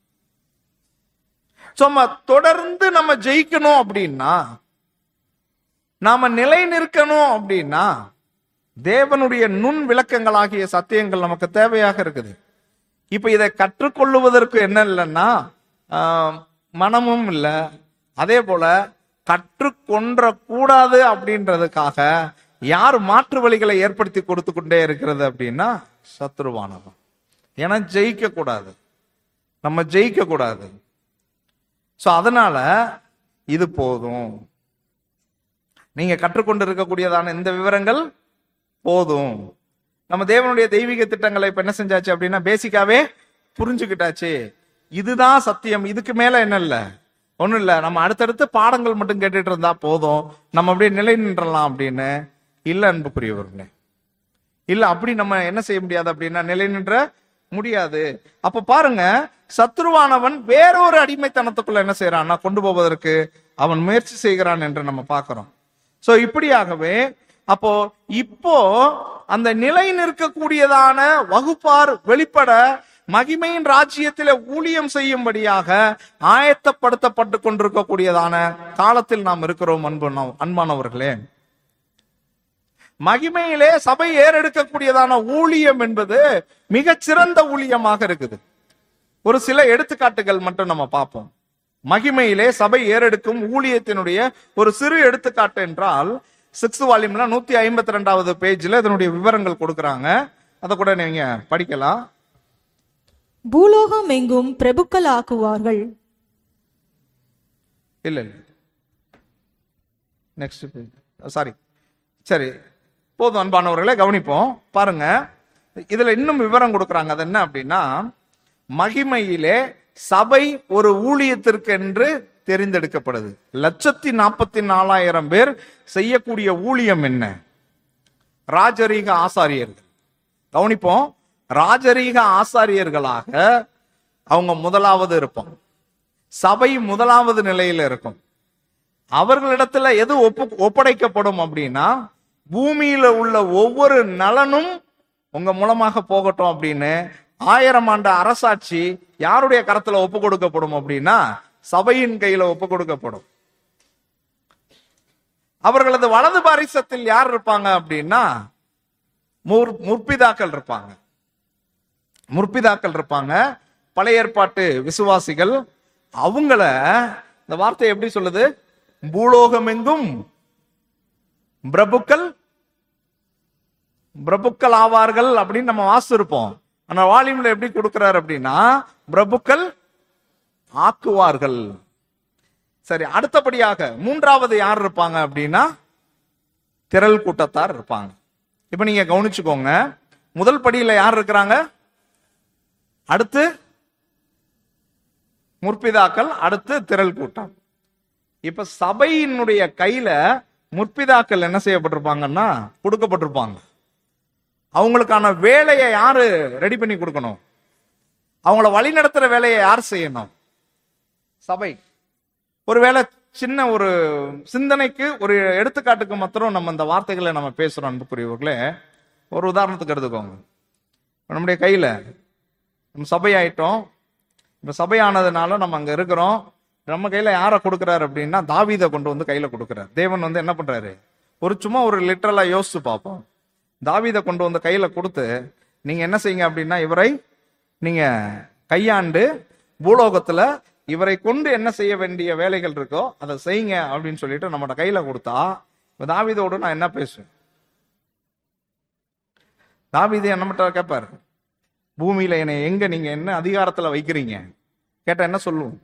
So, நம்ம தொடர்ந்து நம்ம ஜெயிக்கணும் அப்படின்னா நாம நிலை நிற்கணும் அப்படின்னா தேவனுடைய நுண் விளக்கங்களாகிய சத்தியங்கள் நமக்கு தேவையாக இருக்குது இப்ப இதை கற்றுக்கொள்ளுவதற்கு என்ன இல்லைன்னா ஆஹ், மனமும் இல்ல அதே போல கற்றுக்கொன்ற கூடாது அப்படின்றதுக்காக யார் மாற்று வழிகளை ஏற்படுத்தி கொடுத்து கொண்டே இருக்கிறது அப்படின்னா சத்ருவானவன் ஏன்னா ஜெயிக்க கூடாது நம்ம ஜெயிக்க கூடாது சோ அதனால இது போதும் நீங்க கற்றுக்கொண்டு இருக்கக்கூடியதான இந்த விவரங்கள் போதும் நம்ம தேவனுடைய தெய்வீக திட்டங்களை இப்ப என்ன செஞ்சாச்சு அப்படின்னா பேசிக்காவே புரிஞ்சுக்கிட்டாச்சு இதுதான் சத்தியம் இதுக்கு மேல என்ன இல்ல ஒண்ணும் இல்ல நம்ம அடுத்தடுத்து பாடங்கள் மட்டும் கேட்டுட்டு இருந்தா போதும் நம்ம அப்படியே நிலை நின்றலாம் அப்படின்னு இல்ல அன்புக்குரியவர்களே இல்ல அப்படி நம்ம என்ன செய்ய முடியாது அப்படின்னா நிலை நின்ற முடியாது அப்ப பாருங்க சத்ருவானவன் வேறொரு அடிமைத்தனத்துக்குள்ள என்ன செய்யறான்னா கொண்டு போவதற்கு அவன் முயற்சி செய்கிறான் என்று நம்ம பார்க்கிறோம் சோ இப்படியாகவே அப்போ இப்போ அந்த நிலை நிற்கக்கூடியதான வகுப்பார் வெளிப்பட மகிமையின் ராஜ்யத்திலே ஊழியம் செய்யும்படியாக ஆயத்தப்படுத்தப்பட்டு கொண்டிருக்கக்கூடியதான காலத்தில் நாம் இருக்கிறோம் அன்பு அன்பானவர்களே மகிமையிலே சபை ஏறெடுக்கக்கூடியதான ஊழியம் என்பது மிகச் சிறந்த ஊழியமாக இருக்குது ஒரு சில எடுத்துக்காட்டுகள் மட்டும் நம்ம பார்ப்போம் மகிமையிலே சபை ஏறெடுக்கும் ஊழியத்தினுடைய ஒரு சிறு எடுத்துக்காட்டு என்றால் சிக்ஸ் வால்யூம்ல நூத்தி ஐம்பத்தி ரெண்டாவது பேஜ்ல இதனுடைய விவரங்கள் கொடுக்கறாங்க அதை கூட நீங்க படிக்கலாம் பூலோகம் எங்கும் பிரபுக்கள் ஆக்குவார்கள் இல்ல இல்ல நெக்ஸ்ட் சாரி சரி போதும் அன்பானவர்களை கவனிப்போம் பாருங்க இதுல இன்னும் விவரம் கொடுக்கறாங்க அது என்ன அப்படின்னா மகிமையிலே சபை ஒரு ஊழியத்திற்கு என்று தெரிந்தெடுக்கப்படுது லட்சத்தி நாற்பத்தி நாலாயிரம் பேர் செய்யக்கூடிய ஊழியம் என்ன ராஜரீக ஆசாரியர்கள் கவனிப்போம் ராஜரீக ஆசாரியர்களாக அவங்க முதலாவது இருப்போம் சபை முதலாவது நிலையில இருக்கும் அவர்களிடத்துல எது ஒப்பு ஒப்படைக்கப்படும் அப்படின்னா பூமியில உள்ள ஒவ்வொரு நலனும் உங்க மூலமாக போகட்டும் அப்படின்னு ஆயிரம் ஆண்டு அரசாட்சி யாருடைய கரத்துல ஒப்பு கொடுக்கப்படும் அப்படின்னா சபையின் கையில ஒப்பு கொடுக்கப்படும் அவர்களது வலது பாரிசத்தில் யார் இருப்பாங்க அப்படின்னா முற்- முற்பிதாக்கள் இருப்பாங்க முற்பிதாக்கள் இருப்பாங்க பழைய ஏற்பாட்டு விசுவாசிகள் அவங்கள இந்த வார்த்தை எப்படி சொல்லுது பூலோகமெங்கும் பிரபுக்கள் பிரபுக்கள் ஆவார்கள் அப்படின்னு நம்ம வாசிருப்போம் ஆனா வால்யூம்ல எப்படி கொடுக்கிறார் அப்படின்னா பிரபுக்கள் ஆக்குவார்கள் சரி அடுத்தபடியாக மூன்றாவது யார் இருப்பாங்க அப்படின்னா திரள் கூட்டத்தார் இருப்பாங்க இப்ப நீங்க கவனிச்சுக்கோங்க முதல் படியில யார் இருக்கிறாங்க அடுத்து முற்பிதாக்கள் அடுத்து திரள் கூட்டம் இப்ப சபையினுடைய கையில முற்பிதாக்கள் என்ன செய்யப்பட்டிருப்பாங்கன்னா கொடுக்கப்பட்டிருப்பாங்க அவங்களுக்கான வேலையை யாரு ரெடி பண்ணி கொடுக்கணும் அவங்கள வழி நடத்துற வேலையை யார் செய்யணும் சபை ஒருவேளை சின்ன ஒரு சிந்தனைக்கு ஒரு எடுத்துக்காட்டுக்கு மாத்திரம் நம்ம இந்த வார்த்தைகளை நம்ம பேசுறோம் அன்புக்குரியவர்களே ஒரு உதாரணத்துக்கு எடுத்துக்கோங்க இப்ப நம்முடைய கையில நம்ம சபையாயிட்டோம் இப்ப சபையானதுனால நம்ம அங்க இருக்கிறோம் நம்ம கையில யாரை கொடுக்குறாரு அப்படின்னா தாவீதை கொண்டு வந்து கையில கொடுக்குறாரு தேவன் வந்து என்ன பண்றாரு ஒரு சும்மா ஒரு லிட்டரலா யோசிச்சு பார்ப்போம் தாவீதை கொண்டு வந்து கையில கொடுத்து நீங்க என்ன செய்யுங்க அப்படின்னா இவரை நீங்க கையாண்டு பூலோகத்துல இவரை கொண்டு என்ன செய்ய வேண்டிய வேலைகள் இருக்கோ அதை செய்யுங்க அப்படின்னு சொல்லிட்டு நம்மட கையில கொடுத்தா இப்ப தாவீதோடு நான் என்ன பேசுவேன் தாவீது என்ன மட்டும் கேட்பாரு பூமியில என்னை எங்க நீங்க என்ன அதிகாரத்துல வைக்கிறீங்க கேட்டா என்ன சொல்லுவோம்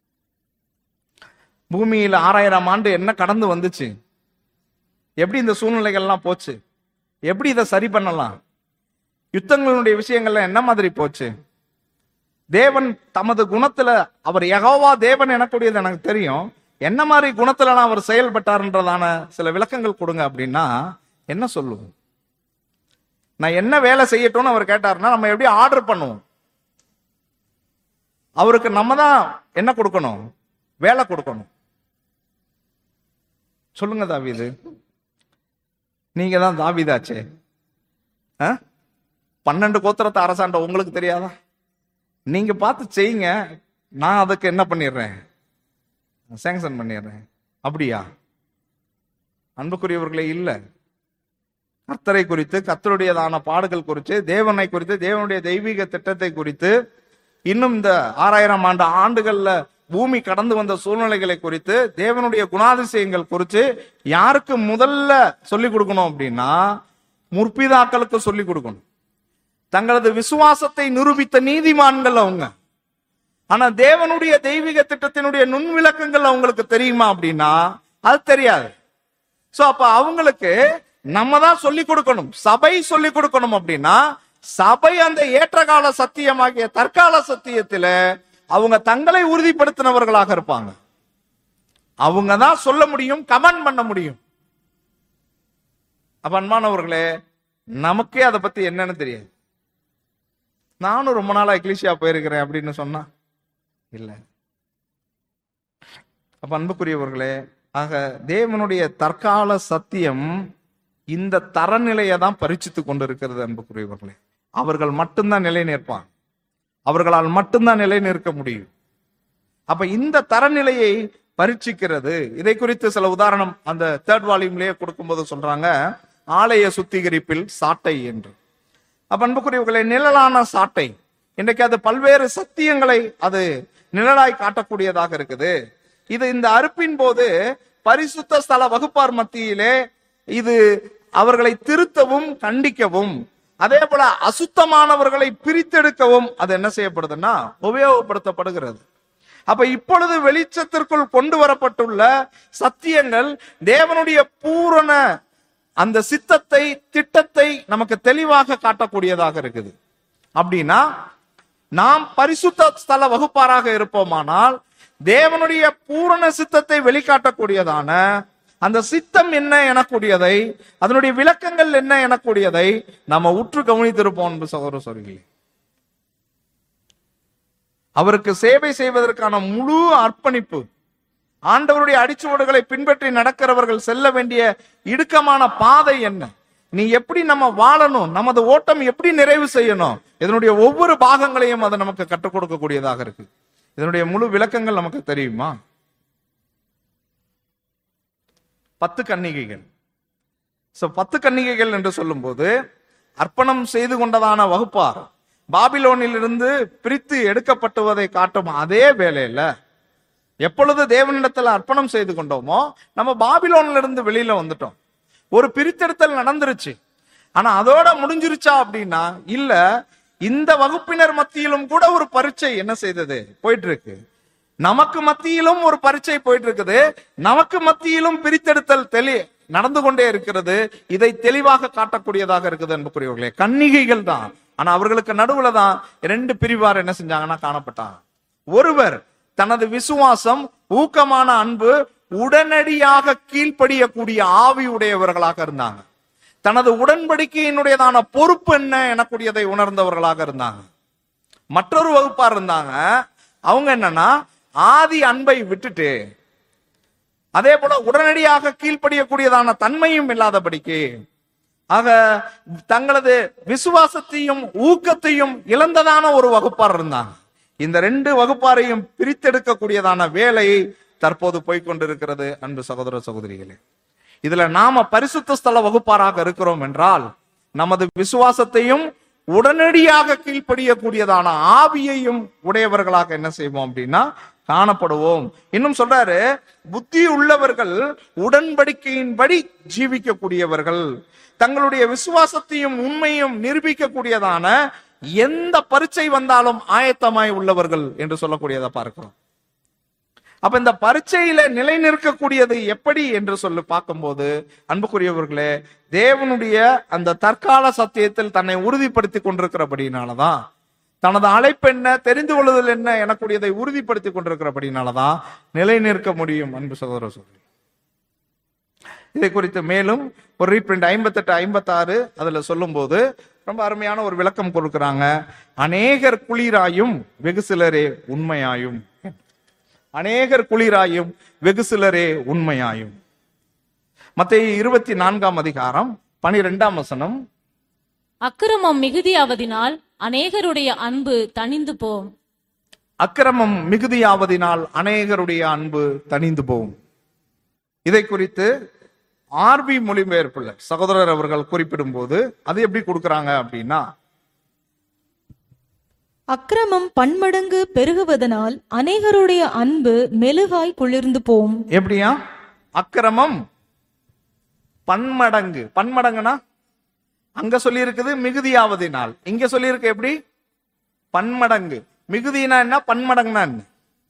பூமியில ஆறாயிரம் ஆண்டு என்ன கடந்து வந்துச்சு எப்படி இந்த சூழ்நிலைகள்லாம் போச்சு எப்படி இதை சரி பண்ணலாம் யுத்தங்களுடைய விஷயங்கள்ல என்ன மாதிரி போச்சு தேவன் தமது குணத்துல அவர் யெகோவா தேவன் எனக்கூடியது எனக்கு தெரியும் என்ன மாதிரி குணத்துலலாம் அவர் செயல்பட்டார்ன்றதான சில விளக்கங்கள் கொடுங்க அப்படின்னா என்ன சொல்லுவோம் நான் என்ன வேலை செய்யட்டும்னு அவர் கேட்டாருன்னா நம்ம எப்படி ஆர்டர் பண்ணுவோம் அவருக்கு நம்ம தான் என்ன கொடுக்கணும் வேலை கொடுக்கணும் சொல்லுங்க தாவீது நீங்க தான் தாவீதாச்சே ஆ? பன்னெண்டு கோத்திரத்தை அரசாண்ட உங்களுக்கு தெரியாதா நீங்க பார்த்து செய்யுங்க நான் அதுக்கு என்ன பண்ணிடுறேன் சேங்ஷன் பண்ணிடுறேன் அப்படியா அன்புக்குரியவர்களே இல்ல கர்த்தரை குறித்து கர்த்தருடையதான பாடுகள் குறித்து தேவனை குறித்து தேவனுடைய தெய்வீக திட்டத்தை குறித்து இன்னும் இந்த ஆறாயிரம் ஆண்டு ஆண்டுகள்ல பூமி கடந்து வந்த சூழ்நிலைகளை குறித்து தேவனுடைய குணாதிசயங்கள் குறித்து யாருக்கு முதல்ல சொல்லிக் கொடுக்கணும் அப்படின்னா முற்பிதாக்களுக்கு சொல்லிக் கொடுக்கணும் தங்களது விசுவாசத்தை நிரூபித்த நீதிமான்கள் அவங்க ஆனா தேவனுடைய தெய்வீக திட்டத்தினுடைய நுண் விளக்கங்கள் அவங்களுக்கு தெரியுமா அப்படின்னா அது தெரியாது சோ அப்ப அவங்களுக்கு நம்ம தான் சொல்லி கொடுக்கணும் சபை சொல்லி கொடுக்கணும் அப்படின்னா சபை அந்த ஏற்றகால சத்தியமாகிய தற்கால சத்தியத்துல அவங்க தங்களை உறுதிப்படுத்தினவர்களாக இருப்பாங்க அவங்க தான் சொல்ல முடியும் கமெண்ட் பண்ண முடியும் அப்ப அன்பானவர்களே நமக்கே அதை பத்தி என்னன்னு தெரியாது நானும் ரொம்ப நாளா எக்லிஷியா போயிருக்கிறேன் அப்படின்னு சொன்னா இல்ல அப்ப அன்புக்குரியவர்களே ஆக தேவனுடைய தற்கால சத்தியம் இந்த தரநிலையை தான் பரிச்சித்து கொண்டிருக்கிறது அன்புக்குரியவர்களே அவர்கள் மட்டும்தான் நிலை நிற்பாங்க அவர்களால் மட்டும்தான் நிலை நிற்க முடியும் அப்ப இந்த தரநிலையை பரீட்சிக்கிறது இதை குறித்து சில உதாரணம் அந்த தேர்ட் வால்யூம்லயே கொடுக்கும்போது சொல்றாங்க ஆலய சுத்திகரிப்பில் சாட்டை என்று அப்ப அன்புக்குரியவர்களே நிழலான சாட்டை இன்றைக்கு அது பல்வேறு சத்தியங்களை அது நிழலாய் காட்டக்கூடியதாக இருக்குது இது இந்த அறுப்பின் போது பரிசுத்த ஸ்தல வகுப்பார் மத்தியிலே இது அவர்களை திருத்தவும் கண்டிக்கவும் அதே போல அசுத்தமானவர்களை பிரித்தெடுக்கவும் அது என்ன செய்யப்படுதுன்னா உபயோகப்படுத்தப்படுகிறது அப்ப இப்பொழுது வெளிச்சத்திற்குள் கொண்டு வரப்பட்டுள்ள சத்தியங்கள் தேவனுடைய பூரண அந்த சித்தத்தை திட்டத்தை நமக்கு தெளிவாக காட்டக்கூடியதாக இருக்குது அப்படின்னா நாம் பரிசுத்த ஸ்தல வகுப்பாராக இருப்போமானால் தேவனுடைய பூரண சித்தத்தை வெளிக்காட்டக்கூடியதான அந்த சித்தம் என்ன எனக்கூடியதை அதனுடைய விளக்கங்கள் என்ன எனக்கூடியதை நாம உற்று கவனித்திருப்போம் என்று சகோதர சொல்கிறேன் அவருக்கு சேவை செய்வதற்கான முழு அர்ப்பணிப்பு ஆண்டவருடைய அடிச்சுவடுகளை பின்பற்றி நடக்கிறவர்கள் செல்ல வேண்டிய இடுக்கமான பாதை என்ன நீ எப்படி நம்ம வாழணும் நமது ஓட்டம் எப்படி நிறைவு செய்யணும் இதனுடைய ஒவ்வொரு பாகங்களையும் அது நமக்கு கற்றுக் கொடுக்கக்கூடியதாக இருக்கு இதனுடைய முழு விளக்கங்கள் நமக்கு தெரியுமா பத்து கன்னிகைகள் சோ பத்து கன்னிகைகள் என்று சொல்லும்போது அர்ப்பணம் செய்து கொண்டதான வகுப்பார் பாபிலோனிலிருந்து பிரித்து எடுக்கப்பட்டுவதை காட்டும் அதே வேளையில எப்பொழுது தேவனிடத்துல அர்ப்பணம் செய்து கொண்டோமோ நம்ம பாபிலோன்ல இருந்து வெளியில வந்துட்டோம் ஒரு பிரித்தெடுத்தல் நடந்துருச்சு ஆனா அதோட முடிஞ்சிருச்சா அப்படின்னா இல்ல இந்த வகுப்பினர் மத்தியிலும் கூட ஒரு பரீட்சை என்ன செய்தது போயிட்டு இருக்கு நமக்கு மத்தியிலும் ஒரு பரீட்சை போயிட்டு இருக்குது நமக்கு மத்தியிலும் பிரித்தெடுத்தல் தெளி நடந்து கொண்டே இருக்கிறது இதை தெளிவாக காட்டக்கூடியதாக இருக்குது அன்புக்குரியவர்களே கன்னிகைகள் தான் ஆனா அவர்களுக்கு நடுவுல தான் ரெண்டு பிரிவார் என்ன செஞ்சாங்கன்னா காணப்பட்டாங்க ஒருவர் தனது விசுவாசம் ஊக்கமான அன்பு உடனடியாக கீழ்ப்படியக்கூடிய ஆவி உடையவர்களாக இருந்தாங்க தனது உடன்படிக்கையினுடையதான பொறுப்பு என்ன எனக்கூடியதை உணர்ந்தவர்களாக இருந்தாங்க மற்றொரு வகுப்பார் இருந்தாங்க அவங்க என்னன்னா ஆதி அன்பை விட்டுட்டு அதே போல உடனடியாக கீழ்ப்படியக்கூடியதான தன்மையும் இல்லாதபடிக்கு ஆக தங்களது விசுவாசத்தையும் ஊக்கத்தையும் இழந்ததான ஒரு வகுப்பார் இருந்தாங்க இந்த ரெண்டு வகுப்பாரையும் பிரித்தெடுக்கக்கூடியதான வேலை தற்போது போய்கொண்டிருக்கிறது அன்பு சகோதர சகோதரிகளே இதுல நாம பரிசுத்த ஸ்தல வகுப்பாராக இருக்கிறோம் என்றால் நமது விசுவாசத்தையும் உடனடியாக கீழ்ப்படியக்கூடியதான ஆவியையும் உடையவர்களாக என்ன செய்வோம் அப்படின்னா காணப்படுவோம் இன்னும் சொல்றாரு புத்தி உள்ளவர்கள் உடன்படிக்கையின்படி ஜீவிக்கக்கூடியவர்கள் தங்களுடைய விசுவாசத்தையும் உண்மையும் நிரூபிக்கக்கூடியதான எந்த பரீட்சை வந்தாலும் ஆயத்தமாய் உள்ளவர்கள் என்று சொல்லக்கூடியதை பார்க்கிறோம் அப்ப இந்த பரீட்சையில நிலை நிற்கக்கூடியது எப்படி என்று சொல்லி பார்க்கும்போது அன்புக்குரியவர்களே தேவனுடைய அந்த தற்கால சத்தியத்தில் தன்னை உறுதிப்படுத்திக் கொண்டிருக்கிறபடினாலதான் தனது அழைப்பு என்ன தெரிந்து கொள்ளுதல் என்ன எனக்கூடியதை உறுதிப்படுத்திக் கொண்டிருக்கிறபடினாலதான் நிலை நிற்க முடியும் அன்பு சகோதர சொல்லி இதை குறித்து மேலும் ஒரு ரீப்ரிண்ட் ஐம்பத்தெட்டு ஐம்பத்தாறு அதுல சொல்லும்போது ரொம்ப அருமையான ஒரு விளக்கம் கொடுக்கிறாங்க அநேகர் குளிராயும் வெகு சிலரே உண்மையாயும் அநேகர் குளிராயும் வெகு சிலரே உண்மையாயும் மத்திய இருபத்தி நான்காம் அதிகாரம் பனிரெண்டாம் வசனம் அக்கிரமம் மிகுதியாவதினால் அநேகருடைய அன்பு தணிந்து போம் அக்கிரமம் மிகுதியாவதினால் அநேகருடைய அன்பு தணிந்து போகும் இதை குறித்து ஆர்பி மொழிபெயர்ப்புல சகோதரர் அவர்கள் குறிப்பிடும் போது அது எப்படி கொடுக்கறாங்க அப்படின்னா அக்கிரமம் பன்மடங்கு பெருகுவதனால் அநேகருடைய அன்பு மெழுகாய் குளிர்ந்து போம் எப்படியா அக்கிரமம் பன்மடங்கு பன்மடங்குனா அங்க சொல்லி இருக்குது மிகுதியாவதினால் இங்க சொல்லி இருக்கு எப்படி பன்மடங்கு மிகுதினா என்ன பன்மடங்குனா என்ன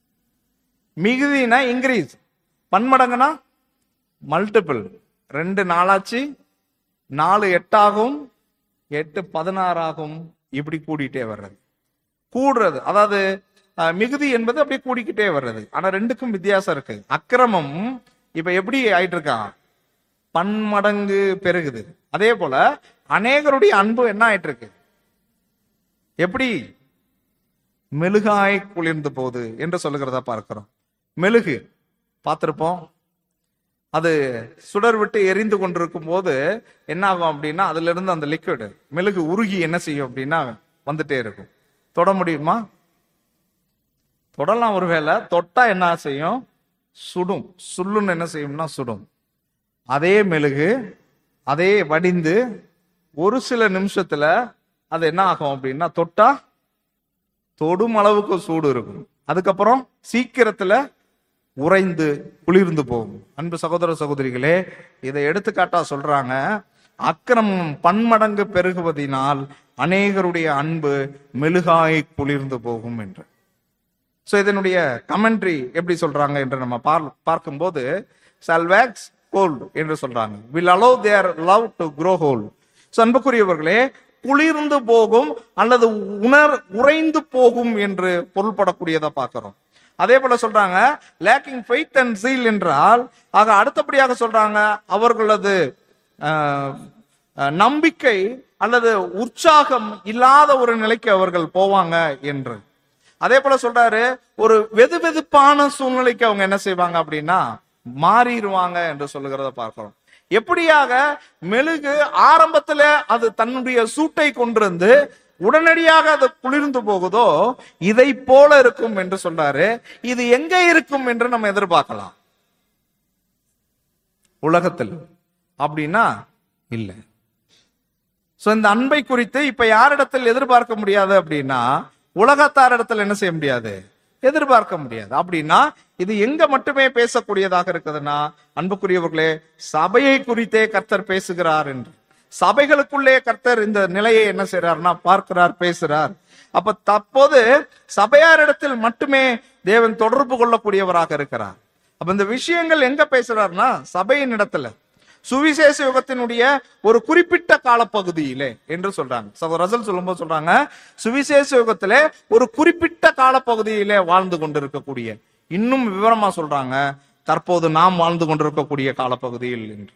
மிகுதினா இன்க்ரீஸ் பன்மடங்குனா மல்டிபிள் ரெண்டு நாளாச்சு நாலு எட்டாகும் எட்டு பதினாறாகும் இப்படி கூடிட்டே வர்றது கூடுறது அதாவது அஹ், மிகுதி என்பது அப்படியே கூடிக்கிட்டே வர்றது ஆனா ரெண்டுக்கும் வித்தியாசம் இருக்கு அக்கிரமம் இப்ப எப்படி ஆயிட்டு இருக்கான் பன்மடங்கு பெருகுது அதே போல அநேகருடைய அன்பு என்ன ஆயிட்டு இருக்கு எப்படி மெழுகாய் குளிர்ந்து போகுது என்று சொல்லுகிறத பார்க்கிறோம் மெழுகு பார்த்திருப்போம் அது சுடர் விட்டு எரிந்து கொண்டிருக்கும் போது என்ன ஆகும் அப்படின்னா அதுல இருந்து அந்த லிக்விட் மெழுகு உருகி என்ன செய்யும் அப்படின்னா வந்துட்டே இருக்கும் தொட முடியுமா தொடலாம் ஒருவேளை தொட்டா என்ன செய்யும் சுடும் சுள்ளுன்னு என்ன செய்யும்னா சுடும் அதே மெழுகு அதே வடிந்து ஒரு சில நிமிஷத்துல அது என்ன ஆகும் அப்படின்னா தொட்டா தொடும் அளவுக்கு சூடு இருக்கும் அதுக்கப்புறம் சீக்கிரத்துல உறைந்து குளிர்ந்து போகும் அன்பு சகோதர சகோதரிகளே இதை எடுத்துக்காட்டா சொல்றாங்க அக்கிரமம் பன்மடங்கு பெருகுவதினால் அநேகருடைய அன்பு மெழுகாய் குளிர்ந்து போகும் என்று சோ இதனுடைய கமெண்ட்ரி எப்படி சொல்றாங்க என்று நம்ம பார்- பார்க்கும்போது சல்வேக்ஸ் கோல்டு என்று சொல்றாங்க will allow their love to grow whole so அன்புக்குரியவர்களே குளிர்ந்து போகும் அல்லது உணர் உறைந்து போகும் என்று பொருள்படக்கூடியதை பார்க்கிறோம் அதே போல சொல்றாங்க லேக்கிங் ஃபெய்த் அண்ட் சீல் என்றால் ஆக அடுத்தபடியாக சொல்றாங்க அவர்களது ஆஹ், ஆஹ், நம்பிக்கை அல்லது உற்சாகம் இல்லாத ஒரு நிலைக்கு அவர்கள் போவாங்க என்று அதே போல சொல்றாரு ஒரு வெதுவெதுப்பான சூழ்நிலைக்கு அவங்க என்ன செய்வாங்க அப்படின்னா மாறிடுவாங்க என்று சொல்லுகிறத பார்க்கிறோம் எப்படியாக மெழுகு ஆரம்பத்துல அது தன்னுடைய சூட்டை கொண்டிருந்து உடனடியாக அது குளிர்ந்து போகுதோ இதை போல இருக்கும் என்று சொல்றாரு இது எங்க இருக்கும் என்று நம்ம எதிர்பார்க்கலாம் உலகத்தில் அப்படின்னா இல்லை சோ இந்த அன்பை குறித்து இப்ப யாரிடத்தில் எதிர்பார்க்க முடியாது அப்படின்னா உலகத்தாரிடத்தில் என்ன செய்ய முடியாது எதிர்பார்க்க முடியாது அப்படின்னா இது எங்க மட்டுமே பேசக்கூடியதாக இருக்குதுன்னா அன்புக்குரியவர்களே சபையை குறித்தே கர்த்தர் பேசுகிறார் என்று சபைகளுக்குள்ளே கர்த்தர் இந்த நிலையை என்ன செய்றார்னா பார்க்கிறார் பேசுறார் அப்ப தற்போது சபையாரிடத்தில் மட்டுமே தேவன் தொடர்பு கொள்ளக்கூடியவராக இருக்கிறார் அப்ப இந்த விஷயங்கள் எங்க பேசுறாருன்னா சபையின் இடத்துல சுவிசேஷ யுகத்தினுடைய ஒரு குறிப்பிட்ட காலப்பகுதியிலே என்று சொல்றாங்க சகோதரர் ரசல் சொல்லும்போது சொல்றாங்க சுவிசேஷ யுகத்திலே ஒரு குறிப்பிட்ட காலப்பகுதியிலே வாழ்ந்து கொண்டிருக்கக்கூடிய இன்னும் விவரமா சொல்றாங்க தற்போது நாம் வாழ்ந்து கொண்டிருக்கக்கூடிய காலப்பகுதியில் என்று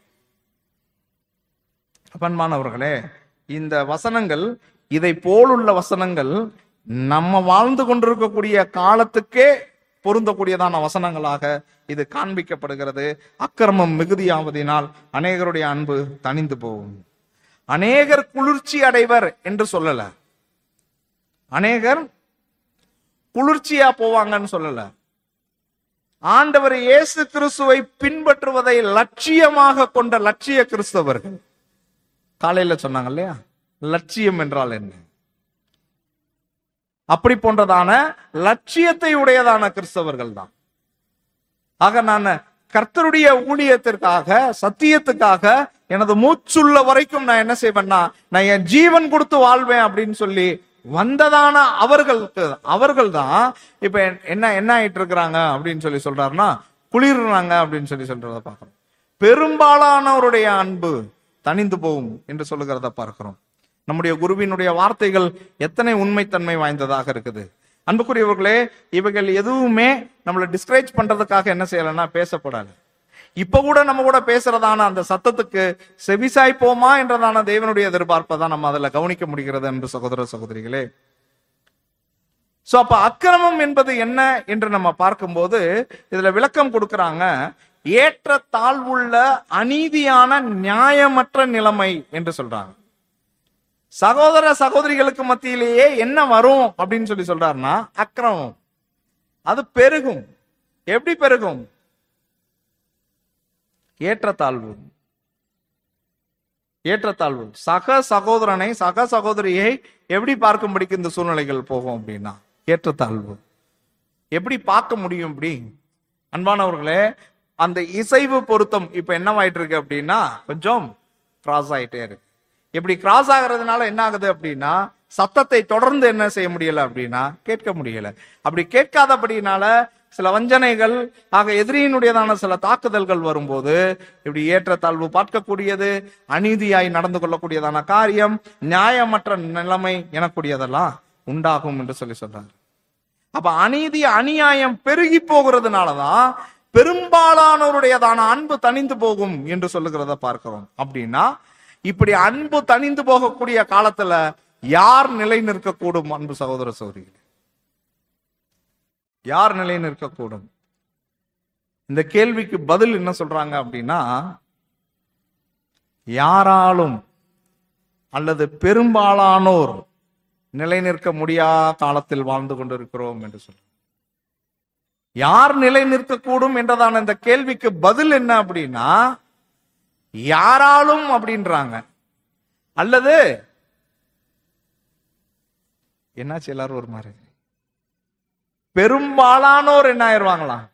அப்பன்மானவர்களே இந்த வசனங்கள் இதை போலுள்ள வசனங்கள் நம்ம வாழ்ந்து கொண்டிருக்கக்கூடிய காலத்துக்கே பொருந்தக்கூடியதான வசனங்களாக இது காண்பிக்கப்படுகிறது அக்கிரமம் மிகுதியாவதினால் அநேகருடைய அன்பு தணிந்து போகும் அநேகர் குளிர்ச்சி அடைவர் என்று சொல்லல அநேகர் குளிர்ச்சியா போவாங்கன்னு சொல்லல ஆண்டவர் இயேசு கிறிஸ்துவை பின்பற்றுவதை லட்சியமாக கொண்ட லட்சிய கிறிஸ்தவர்கள் காலையில சொன்னாங்க இல்லையா லட்சியம் என்றால் என்ன அப்படி போன்றதான லட்சியத்தை உடையதான கிறிஸ்தவர்கள் தான் ஆக நான் கர்த்தருடைய ஊழியத்திற்காக சத்தியத்துக்காக எனது மூச்சுள்ள வரைக்கும் நான் என்ன செய்வேன்னா நான் என் ஜீவன் கொடுத்து வாழ்வேன் அப்படின்னு சொல்லி வந்ததான அவர்களுக்கு அவர்கள் தான் இப்ப என்ன என்ன ஆயிட்டு இருக்கிறாங்க அப்படின்னு சொல்லி சொல்றாருன்னா குளிர்றாங்க அப்படின்னு சொல்லி சொல்றத பார்க்கிறோம் பெரும்பாலானவருடைய அன்பு தணிந்து போகும் என்று சொல்லுகிறத பார்க்கிறோம் நம்முடைய குருவினுடைய வார்த்தைகள் எத்தனை உண்மைத்தன்மை வாய்ந்ததாக இருக்குது அன்புக்குரியவர்களே இவைகள் எதுவுமே நம்மளை டிஸ்கரேஜ் பண்றதுக்காக என்ன செய்யலைன்னா பேசப்படாது இப்ப கூட நம்ம கூட பேசுறதான அந்த சத்தத்துக்கு செவிசாய்ப்போமா என்றதான தேவனுடைய எதிர்பார்ப்பை தான் நம்ம அதுல கவனிக்க முடிகிறது என்று சகோதர சகோதரிகளே சோ அப்ப அக்கிரமம் என்பது என்ன என்று நம்ம பார்க்கும்போது இதுல விளக்கம் கொடுக்கறாங்க ஏற்ற தாழ்வுள்ள அநீதியான நியாயமற்ற நிலைமை என்று சொல்றாங்க சகோதர சகோதரிகளுக்கு மத்தியிலேயே என்ன வரும் அப்படின்னு சொல்லி சொல்றாருன்னா அக்கிரமம் அது பெருகும் எப்படி பெருகும் ஏற்றத்தாழ்வு ஏற்றத்தாழ்வு சக சகோதரனை சக சகோதரியை எப்படி பார்க்கும்படிக்கு இந்த சூழ்நிலைகள் போகும் அப்படின்னா ஏற்றத்தாழ்வு எப்படி பார்க்க முடியும் இப்படி அன்பானவர்களே அந்த இசைவு பொருத்தம் இப்ப என்னவாயிட்டு இருக்கு அப்படின்னா கொஞ்சம் கிராஸ் ஆயிட்டே இருக்கு இப்படி கிராஸ் ஆகுறதுனால என்ன ஆகுது அப்படின்னா சத்தத்தை தொடர்ந்து என்ன செய்ய முடியல அப்படின்னா கேட்க முடியல அப்படி கேட்காதபடினால சில வஞ்சனைகள் ஆக எதிரியினுடையதான சில தாக்குதல்கள் வரும்போது இப்படி ஏற்றத்தாழ்வு பார்க்கக்கூடியது அநீதியாய் நடந்து கொள்ளக்கூடியதான காரியம் நியாயமற்ற நிலைமை எனக்கூடியதெல்லாம் உண்டாகும் என்று சொல்லி சொல்றாரு அப்ப அநீதி அநியாயம் பெருகி போகிறதுனாலதான் பெரும்பாலானோருடையதான அன்பு தணிந்து போகும் என்று சொல்லுகிறத பார்க்கிறோம் அப்படின்னா இப்படி அன்பு தணிந்து போகக்கூடிய காலத்துல யார் நிலை நிற்கக்கூடும் அன்பு சகோதர சகோதரிகளே யார் நிலை நிற்கக்கூடும் இந்த கேள்விக்கு பதில் என்ன சொல்றாங்க அப்படின்னா யாராலும் அல்லது பெரும்பாலானோர் நிலை நிற்க முடியா காலத்தில் வாழ்ந்து கொண்டிருக்கிறோம் என்று சொல்ற யார் நிலை நிற்கக்கூடும் என்றதான இந்த கேள்விக்கு பதில் என்ன அப்படின்னா யாராலும் அப்படின்றாங்க அல்லது என்னாச்சு எல்லாரும் ஒரு மாதிரி பெரும்பாலானோர் என்ன ஆயிருவாங்களாம்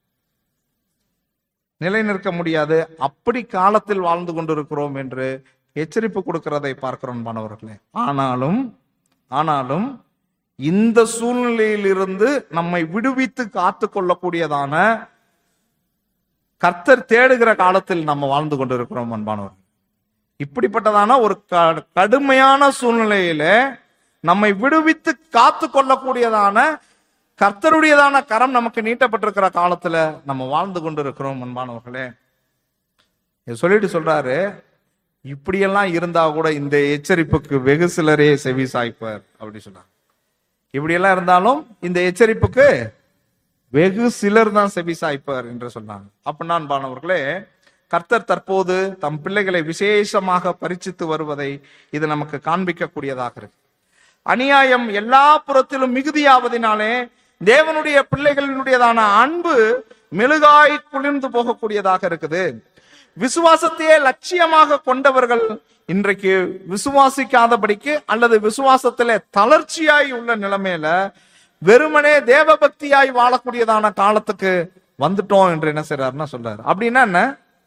நிலை நிற்க முடியாது அப்படி காலத்தில் வாழ்ந்து கொண்டிருக்கிறோம் என்று எச்சரிப்பு கொடுக்கிறதை பார்க்கிறோம் மாணவர்களே ஆனாலும் ஆனாலும் இந்த சூழ்நிலையிலிருந்து நம்மை விடுவித்து காத்து கொள்ளக்கூடியதான கர்த்தர் தேடுகிற காலத்தில் நம்ம வாழ்ந்து கொண்டிருக்கிறோம் அன்பானவர் இப்படிப்பட்டதான ஒரு க- கடுமையான சூழ்நிலையில நம்மை விடுவித்து காத்து கொள்ளக்கூடியதான கர்த்தருடையதான கரம் நமக்கு நீட்டப்பட்டிருக்கிற காலத்துல நம்ம வாழ்ந்து கொண்டிருக்கிறோம் அன்பானவர்களே இதை சொல்லிட்டு சொல்றாரு இப்படியெல்லாம் இருந்தா கூட இந்த எச்சரிப்புக்கு வெகு சிலரே செவி சாய்ப்பர் அப்படி சொல்றாங்க இப்படியெல்லாம் இருந்தாலும் இந்த எச்சரிப்புக்கு வெகு சிலர் தான் செவி சாய்ப்பர் என்று சொன்னாங்க அப்படின்னா அன்பானவர்களே கர்த்தர் தற்போது தம் பிள்ளைகளை விசேஷமாக பரிச்சித்து வருவதை இது நமக்கு காண்பிக்கக்கூடியதாக இருக்கு அநியாயம் எல்லா புறத்திலும் மிகுதியாவதினாலே தேவனுடைய பிள்ளைகளினுடையதான அன்பு மெழுகாய் குளிர்ந்து போகக்கூடியதாக இருக்குது விசுவாசத்தையே லட்சியமாக கொண்டவர்கள் இன்றைக்கு விசுவாசிக்காதபடிக்கு அல்லது விசுவாசத்திலே தளர்ச்சியாய் உள்ள நிலைமையில வெறுமனே தேவபக்தியாய் வாழக்கூடியதான காலத்துக்கு வந்துட்டோம் என்று என்ன செய்றாருன்னா சொல்றாரு அப்படின்னா என்ன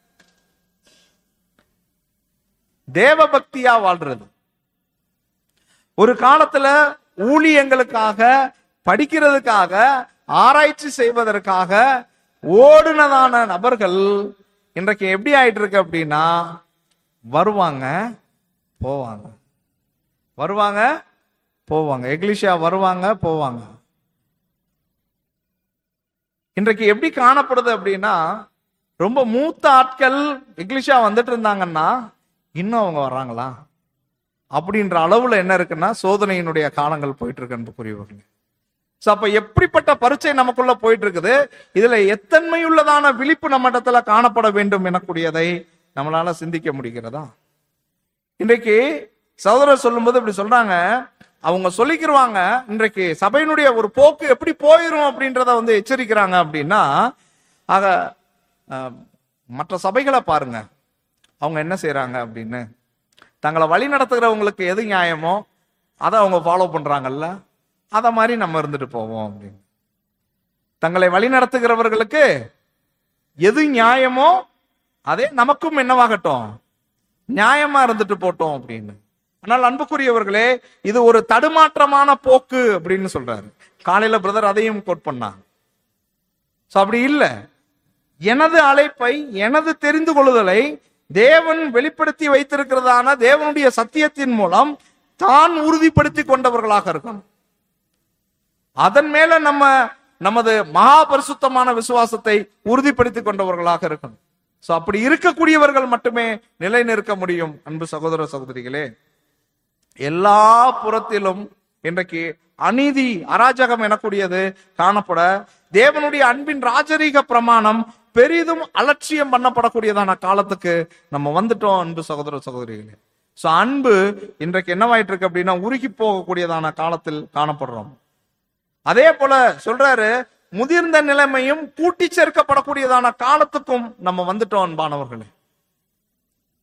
தேவபக்தியா வாழ்றது ஒரு காலத்துல ஊழியங்களுக்காக படிக்கிறதுக்காக ஆராய்ச்சி செய்வதற்காக ஓடுனதான நபர்கள் இன்றைக்கு எப்படி ஆயிட்டு இருக்கு அப்படின்னா வருவாங்க போவாங்க வருவாங்க போவாங்க எக்லிஷா வருவாங்க போவாங்க இன்றைக்கு எப்படி காணப்படுது அப்படின்னா ரொம்ப மூத்த ஆட்கள் இங்கிலீஷா வந்துட்டு இருந்தாங்கன்னா இன்னும் அவங்க வர்றாங்களா அப்படின்ற அளவுல என்ன இருக்குன்னா சோதனையினுடைய காலங்கள் போயிட்டு இருக்கு அன்புக்குரியவர்களே சோ அப்ப எப்படிப்பட்ட பரீட்சை நமக்குள்ள போயிட்டு இருக்குது இதுல எத்தன்மையுள்ளதான விழிப்பு நம்மிடத்துல காணப்பட வேண்டும் எனக்கூடியதை நம்மளால சிந்திக்க முடிகிறதா இன்றைக்கு சகோதரர் சொல்லும்போது இப்படி சொல்றாங்க அவங்க சொல்லிக்கிருவாங்க இன்றைக்கு சபையினுடைய ஒரு போக்கு எப்படி போயிரும் அப்படின்றத வந்து எச்சரிக்கிறாங்க அப்படின்னா ஆக அஹ், மற்ற சபைகளை பாருங்க அவங்க என்ன செய்றாங்க அப்படின்னு தங்களை வழி நடத்துகிறவங்களுக்கு எது நியாயமோ அதை அவங்க ஃபாலோ பண்றாங்கல்ல அத மாதிரி நம்ம இருந்துட்டு போவோம் அப்படின்னு தங்களை வழி நடத்துகிறவர்களுக்கு எது நியாயமோ அதே நமக்கும் என்னவாகட்டும் நியாயமா இருந்துட்டு போட்டோம் அப்படின்னு ஆனால் அன்புக்குரியவர்களே இது ஒரு தடுமாற்றமான போக்கு அப்படின்னு சொல்றாரு காலையில பிரதர் அதையும் கோட் பண்ணாங்க சோ அப்படி இல்ல எனது அழைப்பை எனது தெரிந்து கொள்ளுதலை தேவன் வெளிப்படுத்தி வைத்திருக்கிறதான தேவனுடைய சத்தியத்தின் மூலம் தான் உறுதிப்படுத்தி கொண்டவர்களாக இருக்கணும் அதன் மேல நம்ம நமது மகா பரிசுத்தமான விசுவாசத்தை உறுதிப்படுத்தி கொண்டவர்களாக இருக்கணும் சோ அப்படி இருக்கக்கூடியவர்கள் மட்டுமே நிலை நிற்க முடியும் அன்பு சகோதர சகோதரிகளே எல்லா புறத்திலும் இன்றைக்கு அநீதி அராஜகம் எனக்கூடியது காணப்பட தேவனுடைய அன்பின் ராஜரீக பிரமாணம் பெரிதும் அலட்சியம் பண்ணப்படக்கூடியதான காலத்துக்கு நம்ம வந்துட்டோம் அன்பு சகோதர சகோதரிகளே சோ அன்பு இன்றைக்கு என்னவாயிட்டு இருக்கு அப்படின்னா உருகி போகக்கூடியதான காலத்தில் காணப்படுறோம் அதே போல சொல்றாரு முதிர்ந்த நிலைமையும் கூட்டி சேர்க்கப்படக்கூடியதான காலத்துக்கும் நம்ம வந்துட்டோம் அன்பானவர்களே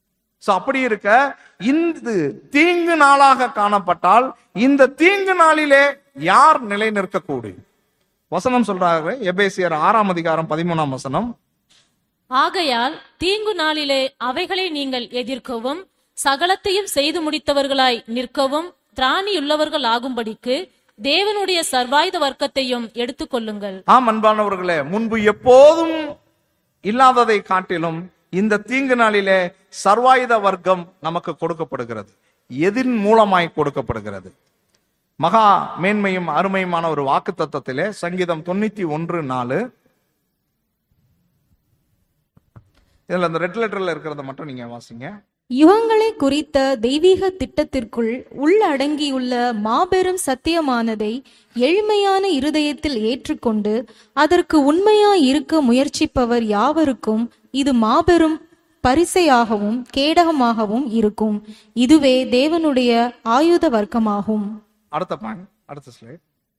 சோ அப்படி இருக்க இந்த தீங்கு நாளாக காணப்பட்டால் இந்த தீங்கு நாளிலே யார் நிலை நிற்கக்கூடும் வசனம் சொல்றாங்க எபேசியர் ஆறாம் அதிகாரம் பதிமூணாம் வசனம் ஆகையால் தீங்கு நாளிலே அவைகளை நீங்கள் எதிர்க்கவும் சகலத்தையும் செய்து முடித்தவர்களாய் நிற்கவும் திராணியுள்ளவர்கள் ஆகும்படிக்கு தேவனுடைய சர்வாயுத வர்க்கத்தையும் எடுத்துக்கொள்ளுங்கள் ஆம் அன்பானவர்களே முன்பு எப்போதும் இல்லாததை காட்டிலும் இந்த தீங்கு நாளிலே சர்வாயுத வர்க்கம் நமக்கு கொடுக்கப்படுகிறது எதின் மூலமாய் கொடுக்கப்படுகிறது மகா மேன்மையும் அருமையுமான ஒரு வாக்கு தத்தத்திலே சங்கீதம் தொண்ணூத்தி ஒன்று நாலு இதுல அந்த ரெட் லெட்டர்ல இருக்கிறத மட்டும் நீங்க வாசிங்க யுகங்களை குறித்த தெய்வீக திட்டத்திற்குள் உள்ளடங்கியுள்ள மாபெரும் சத்தியமானதை எளிமையான இருதயத்தில் ஏற்றுக்கொண்டு அதற்கு உண்மையாய் இருக்க முயற்சிப்பவர் யாவருக்கும் இது மாபெரும் பரிசையாகவும் கேடகமாகவும் இருக்கும் இதுவே தேவனுடைய ஆயுத வர்க்கமாகும் அடுத்த பாயிண்ட் அடுத்த ஸ்லைட்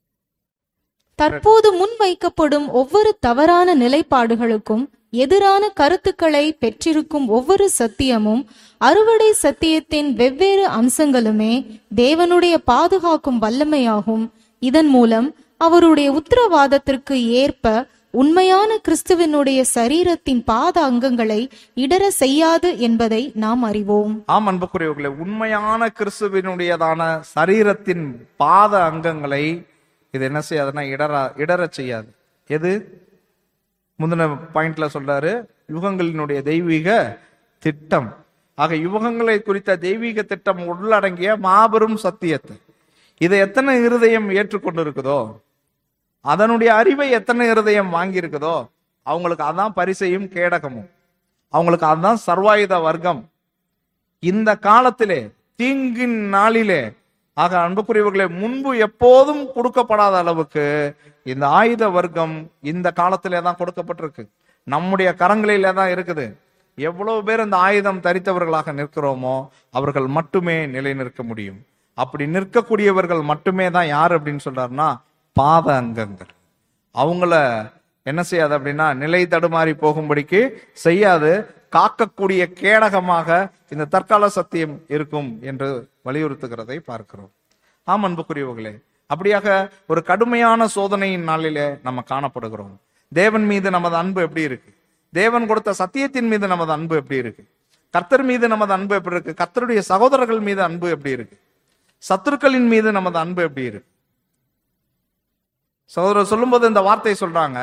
தற்போது முன்வைக்கப்படும் ஒவ்வொரு தவறான நிலைப்பாடுகளுக்கும் எதிரான கருத்துக்களை பெற்றிருக்கும் ஒவ்வொரு சத்தியமும் அறுவடை சத்தியத்தின் வெவ்வேறு அம்சங்களுமே தேவனுடைய பாதுகாக்கும் வல்லமையாகும் இதன் மூலம் அவருடைய உத்தரவாதத்திற்கு ஏற்ப உண்மையான கிறிஸ்துவனுடைய சரீரத்தின் பாத அங்கங்களை இடர செய்யாது என்பதை நாம் அறிவோம் ஆம் அன்புக்குரியவர்களே உண்மையான கிறிஸ்துவினுடையதான சரீரத்தின் பாத அங்கங்களை இது என்ன செய்யாதுன்னா இடர இடரச் செய்யாது எது முந்தின பாயிண்ட்ல சொல்றாரு யுகங்களினுடைய தெய்வீக திட்டம் ஆக யுகங்களை குறித்த தெய்வீக திட்டம் உள்ளடங்கிய மாபெரும் சத்தியத்தை இதை எத்தனை இருதயம் ஏற்றுக்கொண்டு இருக்குதோ அதனுடைய அறிவை எத்தனை இருதயம் வாங்கி இருக்குதோ அவங்களுக்கு அதான் பரிசையும் கேடகமும் அவங்களுக்கு அதான் சர்வாயுத வர்க்கம் இந்த காலத்திலே தீங்கின் நாளிலே ஆக அன்புக்குரியவர்களே முன்பு எப்போதும் கொடுக்கப்படாத அளவுக்கு இந்த ஆயுத வர்க்கம் இந்த காலத்திலே தான் கொடுக்கப்பட்டிருக்கு நம்முடைய கரங்களிலே தான் இருக்குது எவ்வளவு பேர் இந்த ஆயுதம் தரித்தவர்களாக நிற்கிறோமோ அவர்கள் மட்டுமே நிலை நிற்க முடியும் அப்படி நிற்கக்கூடியவர்கள் மட்டுமே தான் யார் அப்படின்னு சொல்றாருன்னா பாத அங்கங்கள் அவங்கள என்ன செய்யாது அப்படின்னா நிலை தடுமாறி போகும்படிக்கு செய்யாது காக்கக்கூடிய கேடகமாக இந்த தற்கால சத்தியம் இருக்கும் என்று வலியுறுத்துகிறதை பார்க்கிறோம் ஆம் அன்புக்குரியவர்களே அப்படியாக ஒரு கடுமையான சோதனையின் நாளிலே நம்ம காணப்படுகிறோம் தேவன் மீது நமது அன்பு எப்படி இருக்கு தேவன் கொடுத்த சத்தியத்தின் மீது நமது அன்பு எப்படி இருக்கு கர்த்தர் மீது நமது அன்பு எப்படி இருக்கு கர்த்தருடைய சகோதரர்கள் மீது அன்பு எப்படி இருக்கு சத்துருக்களின் மீது நமது அன்பு எப்படி இருக்கு சகோதரர் சொல்லும்போது இந்த வார்த்தை சொல்றாங்க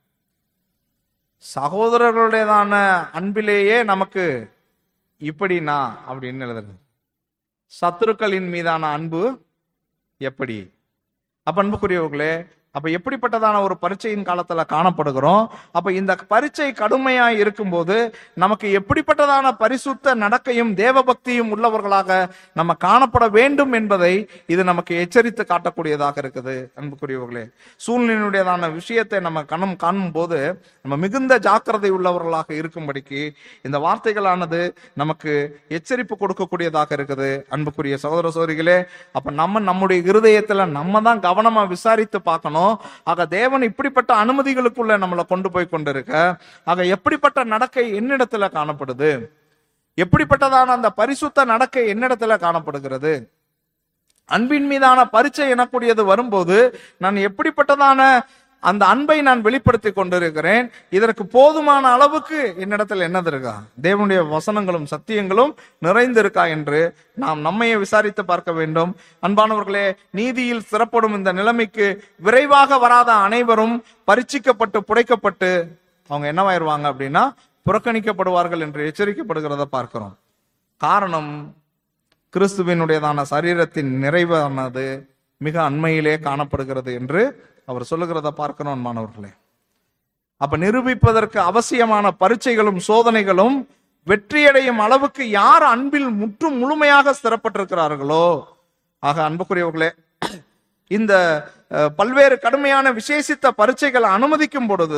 சகோதரர்களுடையதான அன்பிலேயே நமக்கு இப்படினா அப்படின்னு எழுதுறது சத்துருக்களின் மீதான அன்பு எப்படி அப்ப அன்புக்குரியவர்களே அப்ப எப்படிப்பட்டதான ஒரு பரீட்சையின் காலத்துல காணப்படுகிறோம் அப்ப இந்த பரீட்சை கடுமையா இருக்கும்போது நமக்கு எப்படிப்பட்டதான பரிசுத்த நடக்கையும் தேவபக்தியும் உள்ளவர்களாக நம்ம காணப்பட வேண்டும் என்பதை இது நமக்கு எச்சரித்து காட்டக்கூடியதாக இருக்குது அன்புக்குரியவர்களே சூழ்நிலையுடையதான விஷயத்தை நம்ம கணம் காணும் போது நம்ம மிகுந்த ஜாக்கிரதை உள்ளவர்களாக இருக்கும்படிக்கு இந்த வார்த்தைகளானது நமக்கு எச்சரிப்பு கொடுக்கக்கூடியதாக இருக்குது அன்புக்குரிய சகோதர சோதரிகளே அப்ப நம்ம நம்முடைய இருதயத்துல நம்ம தான் கவனமா விசாரித்து பார்க்கணும் ஆக தேவன் இப்படிப்பட்ட அனுமதிகளுக்குள்ள நம்மளை கொண்டு போய் கொண்டிருக்க ஆக எப்படிப்பட்ட நடக்கை என்னிடத்துல காணப்படுது எப்படிப்பட்டதான அந்த பரிசுத்த நடக்கை என்னிடத்துல காணப்படுகிறது அன்பின் மீதான பரீட்சை எனக்கூடியது வரும்போது நான் எப்படிப்பட்டதான அந்த அன்பை நான் வெளிப்படுத்தி கொண்டிருக்கிறேன் இதற்கு போதுமான அளவுக்கு என்னிடத்தில் என்னது இருக்கா தேவனுடைய வசனங்களும் சத்தியங்களும் நிறைந்திருக்கா என்று நாம் நம்மையே விசாரித்து பார்க்க வேண்டும் அன்பானவர்களே நீதியில் சிறப்படும் இந்த நிலைமைக்கு விரைவாக வராத அனைவரும் பரீட்சிக்கப்பட்டு புடைக்கப்பட்டு அவங்க என்னவாயிருவாங்க அப்படின்னா புறக்கணிக்கப்படுவார்கள் என்று எச்சரிக்கப்படுகிறத பார்க்கிறோம் காரணம் கிறிஸ்துவினுடையதான சரீரத்தின் நிறைவானது மிக அண்மையிலே காணப்படுகிறது என்று அவர் சொல்லுகிறத பார்க்கிறோம் மாணவர்களே அப்ப நிரூபிப்பதற்கு அவசியமான பரீட்சைகளும் சோதனைகளும் வெற்றியடையும் அளவுக்கு யார் அன்பில் முற்றும் முழுமையாக ஸ்திரப்பட்டிருக்கிறார்களோ ஆக அன்புக்குரியவர்களே இந்த அஹ், பல்வேறு கடுமையான விசேஷித்த பரீட்சைகளை அனுமதிக்கும் பொழுது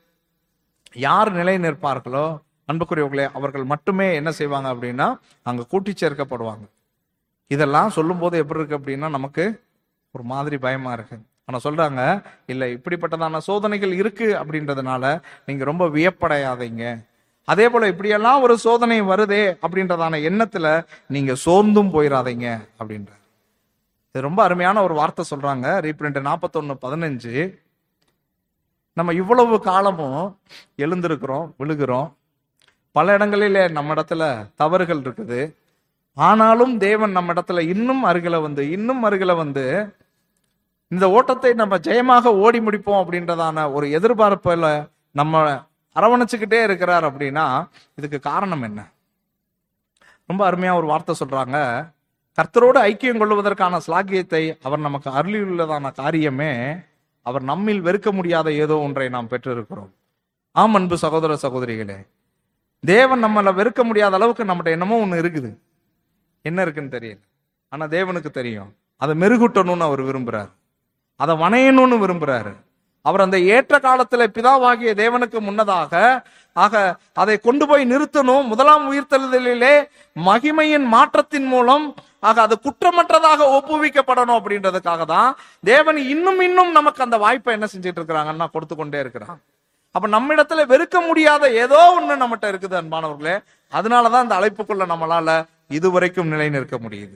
யார் நிலை நிற்பார்களோ அன்புக்குரியவர்களே அவர்கள் மட்டுமே என்ன செய்வாங்க அப்படின்னா அங்க கூட்டி சேர்க்கப்படுவாங்க இதெல்லாம் சொல்லும்போது எப்படி இருக்கு அப்படின்னா நமக்கு ஒரு மாதிரி பயமா இருக்கு ஆனா சொல்றாங்க இல்ல இப்படிப்பட்டதான சோதனைகள் இருக்கு அப்படின்றதுனால நீங்க ரொம்ப வியப்படையாதீங்க அதே போல இப்படியெல்லாம் ஒரு சோதனை வருதே அப்படின்றதான எண்ணத்துல நீங்க சோர்ந்தும் போயிடாதீங்க அப்படின்ற இது ரொம்ப அருமையான ஒரு வார்த்தை சொல்றாங்க ரீப்ரிண்ட் நாற்பத்தொன்னு பதினஞ்சு நம்ம இவ்வளவு காலமும் எழுந்திருக்கிறோம் விழுகிறோம் பல இடங்களிலே நம்ம இடத்துல தவறுகள் இருக்குது ஆனாலும் தேவன் நம்ம இடத்துல இன்னும் அருகில வந்து இன்னும் அருகில வந்து இந்த ஓட்டத்தை நம்ம ஜெயமாக ஓடி முடிப்போம் அப்படின்றதான ஒரு எதிர்பார்ப்புல நம்ம அரவணைச்சுக்கிட்டே இருக்கிறார் அப்படின்னா இதுக்கு காரணம் என்ன ரொம்ப அருமையா ஒரு வார்த்தை சொல்றாங்க கர்த்தரோடு ஐக்கியம் கொள்வதற்கான ஸ்லாக்கியத்தை அவர் நமக்கு அருளியுள்ளதான காரியமே அவர் நம்மில் வெறுக்க முடியாத ஏதோ ஒன்றை நாம் பெற்றிருக்கிறோம் ஆம் அன்பு சகோதர சகோதரிகளே தேவன் நம்மள வெறுக்க முடியாத அளவுக்கு நம்மகிட்ட என்னமோ ஒண்ணு இருக்குது என்ன இருக்குன்னு தெரியல ஆனா தேவனுக்கு தெரியும் அதை மெருகூட்டணும்னு அவர் விரும்புறார் அதை வணையணும்னு விரும்புறாரு அவர் அந்த ஏற்ற காலத்துல பிதாவாகிய தேவனுக்கு முன்னதாக ஆக அதை கொண்டு போய் நிறுத்தணும் முதலாம் உயிர்த்தெழுதலிலே மகிமையின் மாற்றத்தின் மூலம் ஆக அது குற்றமற்றதாக ஒப்புவிக்கப்படணும் அப்படின்றதுக்காக தான் தேவன் இன்னும் இன்னும் நமக்கு அந்த வாய்ப்பை என்ன செஞ்சுட்டு இருக்கிறாங்கன்னா கொடுத்து கொண்டே இருக்கிறான் அப்ப நம்மிடத்துல வெறுக்க முடியாத ஏதோ ஒண்ணு நம்மகிட்ட இருக்குது அன்பானவர்களே அதனாலதான் இந்த அழைப்புக்குள்ள நம்மளால இதுவரைக்கும் நிலை நிற்க முடியுது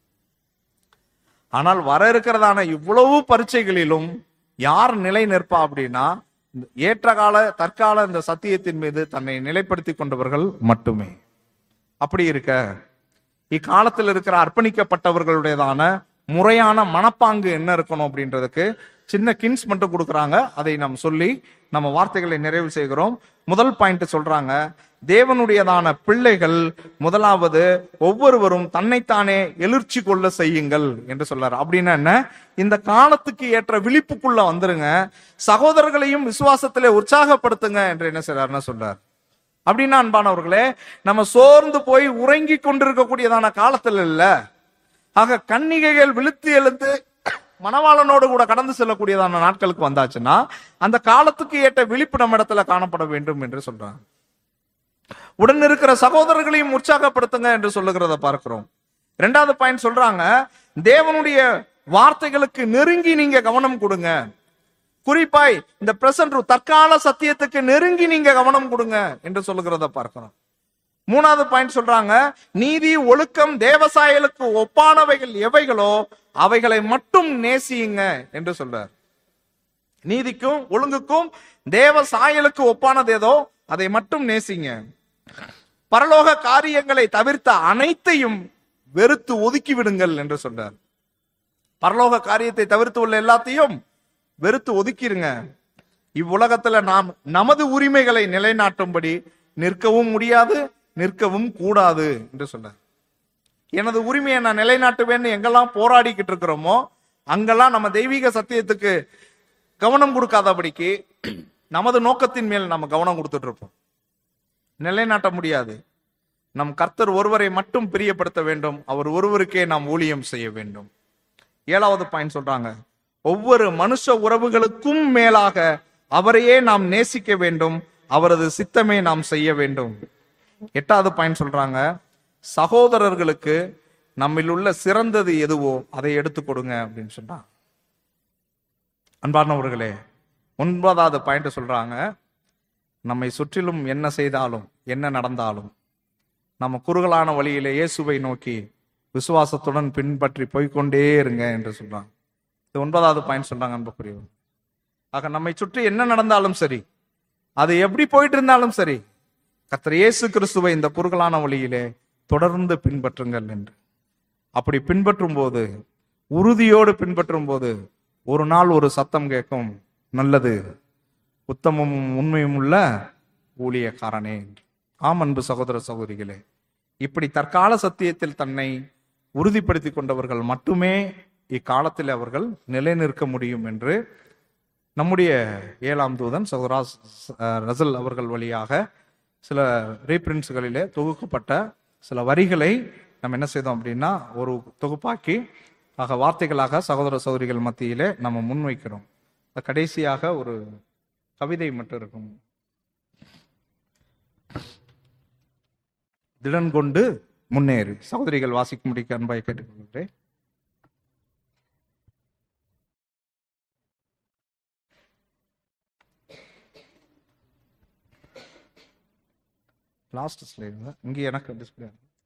ஆனால் வர இருக்கிறதான இவ்வளவு பரீட்சைகளிலும் யார் நிலை நிற்பா அப்படின்னா இந்த ஏற்ற கால தற்கால இந்த சத்தியத்தின் மீது தன்னை நிலைப்படுத்தி கொண்டவர்கள் மட்டுமே அப்படி இருக்க இக்காலத்தில் இருக்கிற அர்ப்பணிக்கப்பட்டவர்களுடையதான முறையான மனப்பாங்கு என்ன இருக்கணும் அப்படின்றதுக்கு சின்ன கின்ஸ் மட்டும் கொடுக்குறாங்க அதை நாம் சொல்லி நம்ம வார்த்தைகளை நிறைவு செய்கிறோம் முதல் பாயிண்ட் சொல்றாங்க தேவனுடையதான பிள்ளைகள் முதலாவது ஒவ்வொருவரும் தன்னைத்தானே எழுச்சி கொள்ள செய்யுங்கள் என்று சொல்றாரு அப்படின்னா என்ன இந்த காலத்துக்கு ஏற்ற விழிப்புக்குள்ள வந்துருங்க சகோதரர்களையும் விசுவாசத்திலே உற்சாகப்படுத்துங்க என்று என்ன செய்றாருன்னு சொல்றார் அப்படின்னா அன்பானவர்களே நம்ம சோர்ந்து போய் உறங்கி கொண்டிருக்கக்கூடியதான காலத்துல இல்ல ஆக கன்னிகைகள் விழுத்து எழுந்து மணவாளனோடு கூட கடந்து செல்லக்கூடியதான நாட்களுக்கு வந்தாச்சுன்னா அந்த காலத்துக்கு ஏற்ற விழிப்பு நம்ம இடத்துல காணப்பட வேண்டும் என்று சொல்றாங்க உடன் இருக்கிற சகோதரர்களையும் உற்சாகப்படுத்துங்க என்று சொல்லுகிறத பார்க்கிறோம் ரெண்டாவது பாயிண்ட் சொல்றாங்க தேவனுடைய வார்த்தைகளுக்கு நெருங்கி நீங்க கவனம் கொடுங்க குறிப்பாய் இந்த பிரசன்ட் தற்கால சத்தியத்துக்கு நெருங்கி நீங்க கவனம் கொடுங்க என்று சொல்லுகிறத பார்க்கிறோம் மூணாவது பாயிண்ட் சொல்றாங்க நீதி ஒழுக்கம் தேவசாயலுக்கு ஒப்பானவைகள் எவைகளோ அவைகளை மட்டும் நேசியுங்க என்று சொல்றார் நீதிக்கும் ஒழுங்குக்கும் தேவ சாயலுக்கு ஒப்பானது ஏதோ அதை மட்டும் நேசிங்க பரலோக காரியங்களை தவிர்த்த அனைத்தையும் வெறுத்து ஒதுக்கி விடுங்கள் என்று சொல்றார் பரலோக காரியத்தை தவிர்த்து உள்ள எல்லாத்தையும் வெறுத்து ஒதுக்கிருங்க இவ்வுலகத்துல நாம் நமது உரிமைகளை நிலைநாட்டும்படி நிற்கவும் முடியாது நிற்கவும் கூடாது என்று சொன்னார் எனது உரிமையை நான் நிலைநாட்டுவேன்னு எங்கெல்லாம் போராடிக்கிட்டு இருக்கிறோமோ அங்கெல்லாம் நம்ம தெய்வீக சத்தியத்துக்கு கவனம் கொடுக்காதபடிக்கு நமது நோக்கத்தின் மேல் நம்ம கவனம் கொடுத்துட்டு இருப்போம் நிலைநாட்ட முடியாது நம் கர்த்தர் ஒருவரை மட்டும் பிரியப்படுத்த வேண்டும் அவர் ஒருவருக்கே நாம் ஊழியம் செய்ய வேண்டும் ஏழாவது பாயிண்ட் சொல்றாங்க ஒவ்வொரு மனுஷ உறவுகளுக்கும் மேலாக அவரையே நாம் நேசிக்க வேண்டும் அவரது சித்தமே நாம் செய்ய வேண்டும் எட்டாவது பாயிண்ட் சொல்றாங்க சகோதரர்களுக்கு நம்மில் உள்ள சிறந்தது எதுவோ அதை எடுத்து கொடுங்க அப்படின்னு சொன்னாங்க அன்பார்ந்தவர்களே ஒன்பதாவது பாயிண்ட் சொல்றாங்க நம்மை சுற்றிலும் என்ன செய்தாலும் என்ன நடந்தாலும் நம்ம குறுகலான வழியிலே இயேசுவை நோக்கி விசுவாசத்துடன் பின்பற்றி போய்க்கொண்டே இருங்க என்று சொல்றாங்க இது ஒன்பதாவது பாயிண்ட் சொல்றாங்க அன்புக்குரியவர் ஆக நம்மை சுற்றி என்ன நடந்தாலும் சரி அது எப்படி போயிட்டு இருந்தாலும் சரி கர்த்தர் இயேசு கிறிஸ்துவை இந்த குறுகலான வழியிலே தொடர்ந்து பின்பற்றுங்கள் என்று அப்படி பின்பற்றும் போது உறுதியோடு பின்பற்றும் போது ஒரு நாள் ஒரு சத்தம் கேட்கும் நல்லது உத்தமமும் உண்மையும் உள்ள ஊழியக்காரனே என்று. ஆம் அன்பு சகோதர சகோதரிகளே இப்படி தற்கால சத்தியத்தில் தன்னை உறுதிப்படுத்திக் கொண்டவர்கள் மட்டுமே இக்காலத்தில் அவர்கள் நிலைநிற்க முடியும் என்று நம்முடைய ஏழாம் தூதன் சகோதரா ரசல் அவர்கள் வழியாக சில ரீபிரிண்ட்ஸ்களிலே தொகுக்கப்பட்ட சில வரிகளை நம்ம என்ன செய்தோம் அப்படின்னா ஒரு தொகுப்பாக்கி ஆக வார்த்தைகளாக சகோதர சகோதரிகள் மத்தியிலே நம்ம முன்வைக்கிறோம் கடைசியாக ஒரு கவிதை மட்டும் இருக்கும் திடன் கொண்டு முன்னேறு சகோதரிகள் வாசிக்கும்படிக்கு அன்பாய் கேட்டுக்கொள்கிறேன் லாஸ்ட் ஸ்லைடு இங்க எனக்கு டிஸ்பிளே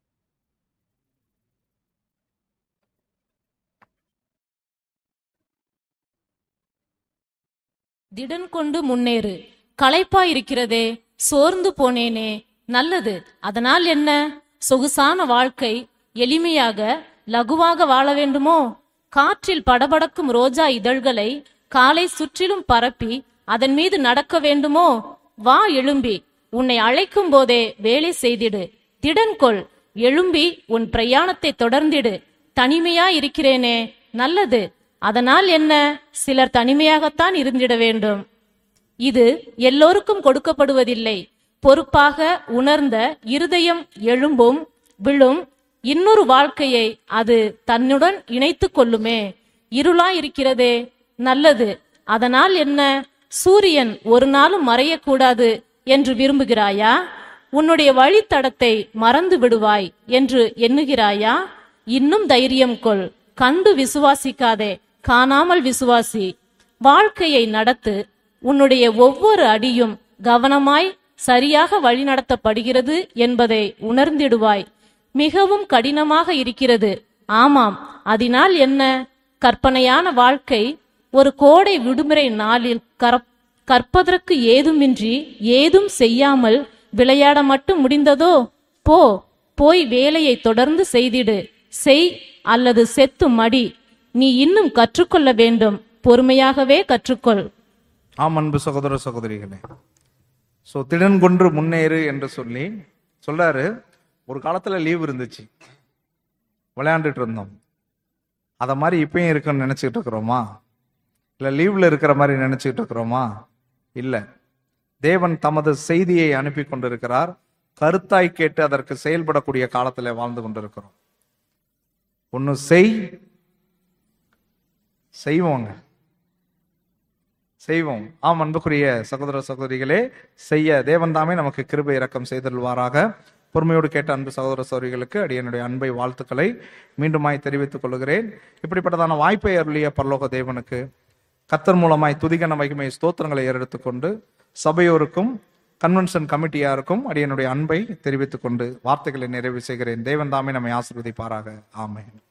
திடன் கொண்டு முன்னேறு களைப்பாய் இருக்கிறதே சோர்ந்து போனேனே நல்லது அதனால் என்ன சொகுசான வாழ்க்கை எளிமையாக லகுவாக வாழ வேண்டுமோ காற்றில் படபடக்கும் ரோஜா இதழ்களை காலை சுற்றிலும் பரப்பி அதன் மீது நடக்க வேண்டுமோ வா எழும்பி உன்னை அழைக்கும் போதே வேலை செய்திடு திடன் கொள் எழும்பி உன் பிரயாணத்தை தொடர்ந்திடு தனிமையா இருக்கிறேனே நல்லது அதனால் என்ன சிலர் தனிமையாகத்தான் இருந்திட வேண்டும் இது எல்லோருக்கும் கொடுக்கப்படுவதில்லை பொறுப்பாக உணர்ந்த இருதயம் எழும்பும் விழும் இன்னொரு வாழ்க்கையை அது தன்னுடன் இணைத்துக் கொள்ளுமே இருளா இருக்கிறதே நல்லது அதனால் என்ன சூரியன் ஒரு நாளும் மறையக்கூடாது என்று விரும்புகிறாயா உன்னுடைய வழித்தடத்தை மறந்து விடுவாய் என்று எண்ணுகிறாயா இன்னும் தைரியம் கொள் கண்டு விசுவாசிக்காதே காணாமல் விசுவாசி வாழ்க்கையை நடத்து உன்னுடைய ஒவ்வொரு அடியும் கவனமாய் சரியாக வழிநடத்தப்படுகிறது என்பதை உணர்ந்திடுவாய் மிகவும் கடினமாக இருக்கிறது ஆமாம் அதனால் என்ன கற்பனையான வாழ்க்கை ஒரு கோடை விடுமுறை நாளில் கறப்- கற்பதற்கு ஏதுமின்றி ஏதும் செய்யாமல் விளையாட மட்டும் முடிந்ததோ போ போய் வேலையை தொடர்ந்து செய்திடு செய் அல்லது செத்து மடி நீ இன்னும் கற்றுக்கொள்ள வேண்டும் பொறுமையாகவே கற்றுக்கொள் ஆம் அன்பு சகோதர சகோதரிகளே ஸோ திடன் கொன்று முன்னேறு என்று சொல்லி சொல்றாரு ஒரு காலத்துல லீவ் இருந்துச்சு விளையாண்டுட்டு இருந்தோம் அத மாதிரி இப்பயும் இருக்குன்னு நினைச்சுக்கிட்டு இருக்கிறோமா இல்ல லீவ்ல இருக்கிற மாதிரி நினைச்சுக்கிட்டு இருக்கிறோமா இல்ல தேவன் தமது செய்தியை அனுப்பி கொண்டிருக்கிறார் கருத்தாய் கேட்டு அதற்கு செயல்படக்கூடிய காலத்துல வாழ்ந்து கொண்டிருக்கிறோம் ஒன்னு செய் செய்வோங்க செய்வோம் ஆம் அன்புக்குரிய சகோதர சகோதரிகளே செய்ய தேவன் தாமே நமக்கு கிருபை இரக்கம் செய்தல்வாராக பொறுமையோடு கேட்ட அன்பு சகோதர சகோதரிகளுக்கு அடியனுடைய அன்பை வாழ்த்துக்களை மீண்டுமாய் தெரிவித்துக் கொள்கிறேன் இப்படிப்பட்டதான வாய்ப்பை அருளிய பரலோக தேவனுக்கு கத்தர் மூலமாய் துதிகன மகிமை ஸ்தோத்திரங்களை ஏறெடுத்துக்கொண்டு சபையோருக்கும் கன்வென்ஷன் கமிட்டியாருக்கும் அடியனுடைய அன்பை தெரிவித்துக் கொண்டு வார்த்தைகளை நிறைவு செய்கிறேன் தேவன் தாமே நம்மை ஆசீர்வதிப்பாராக ஆமென்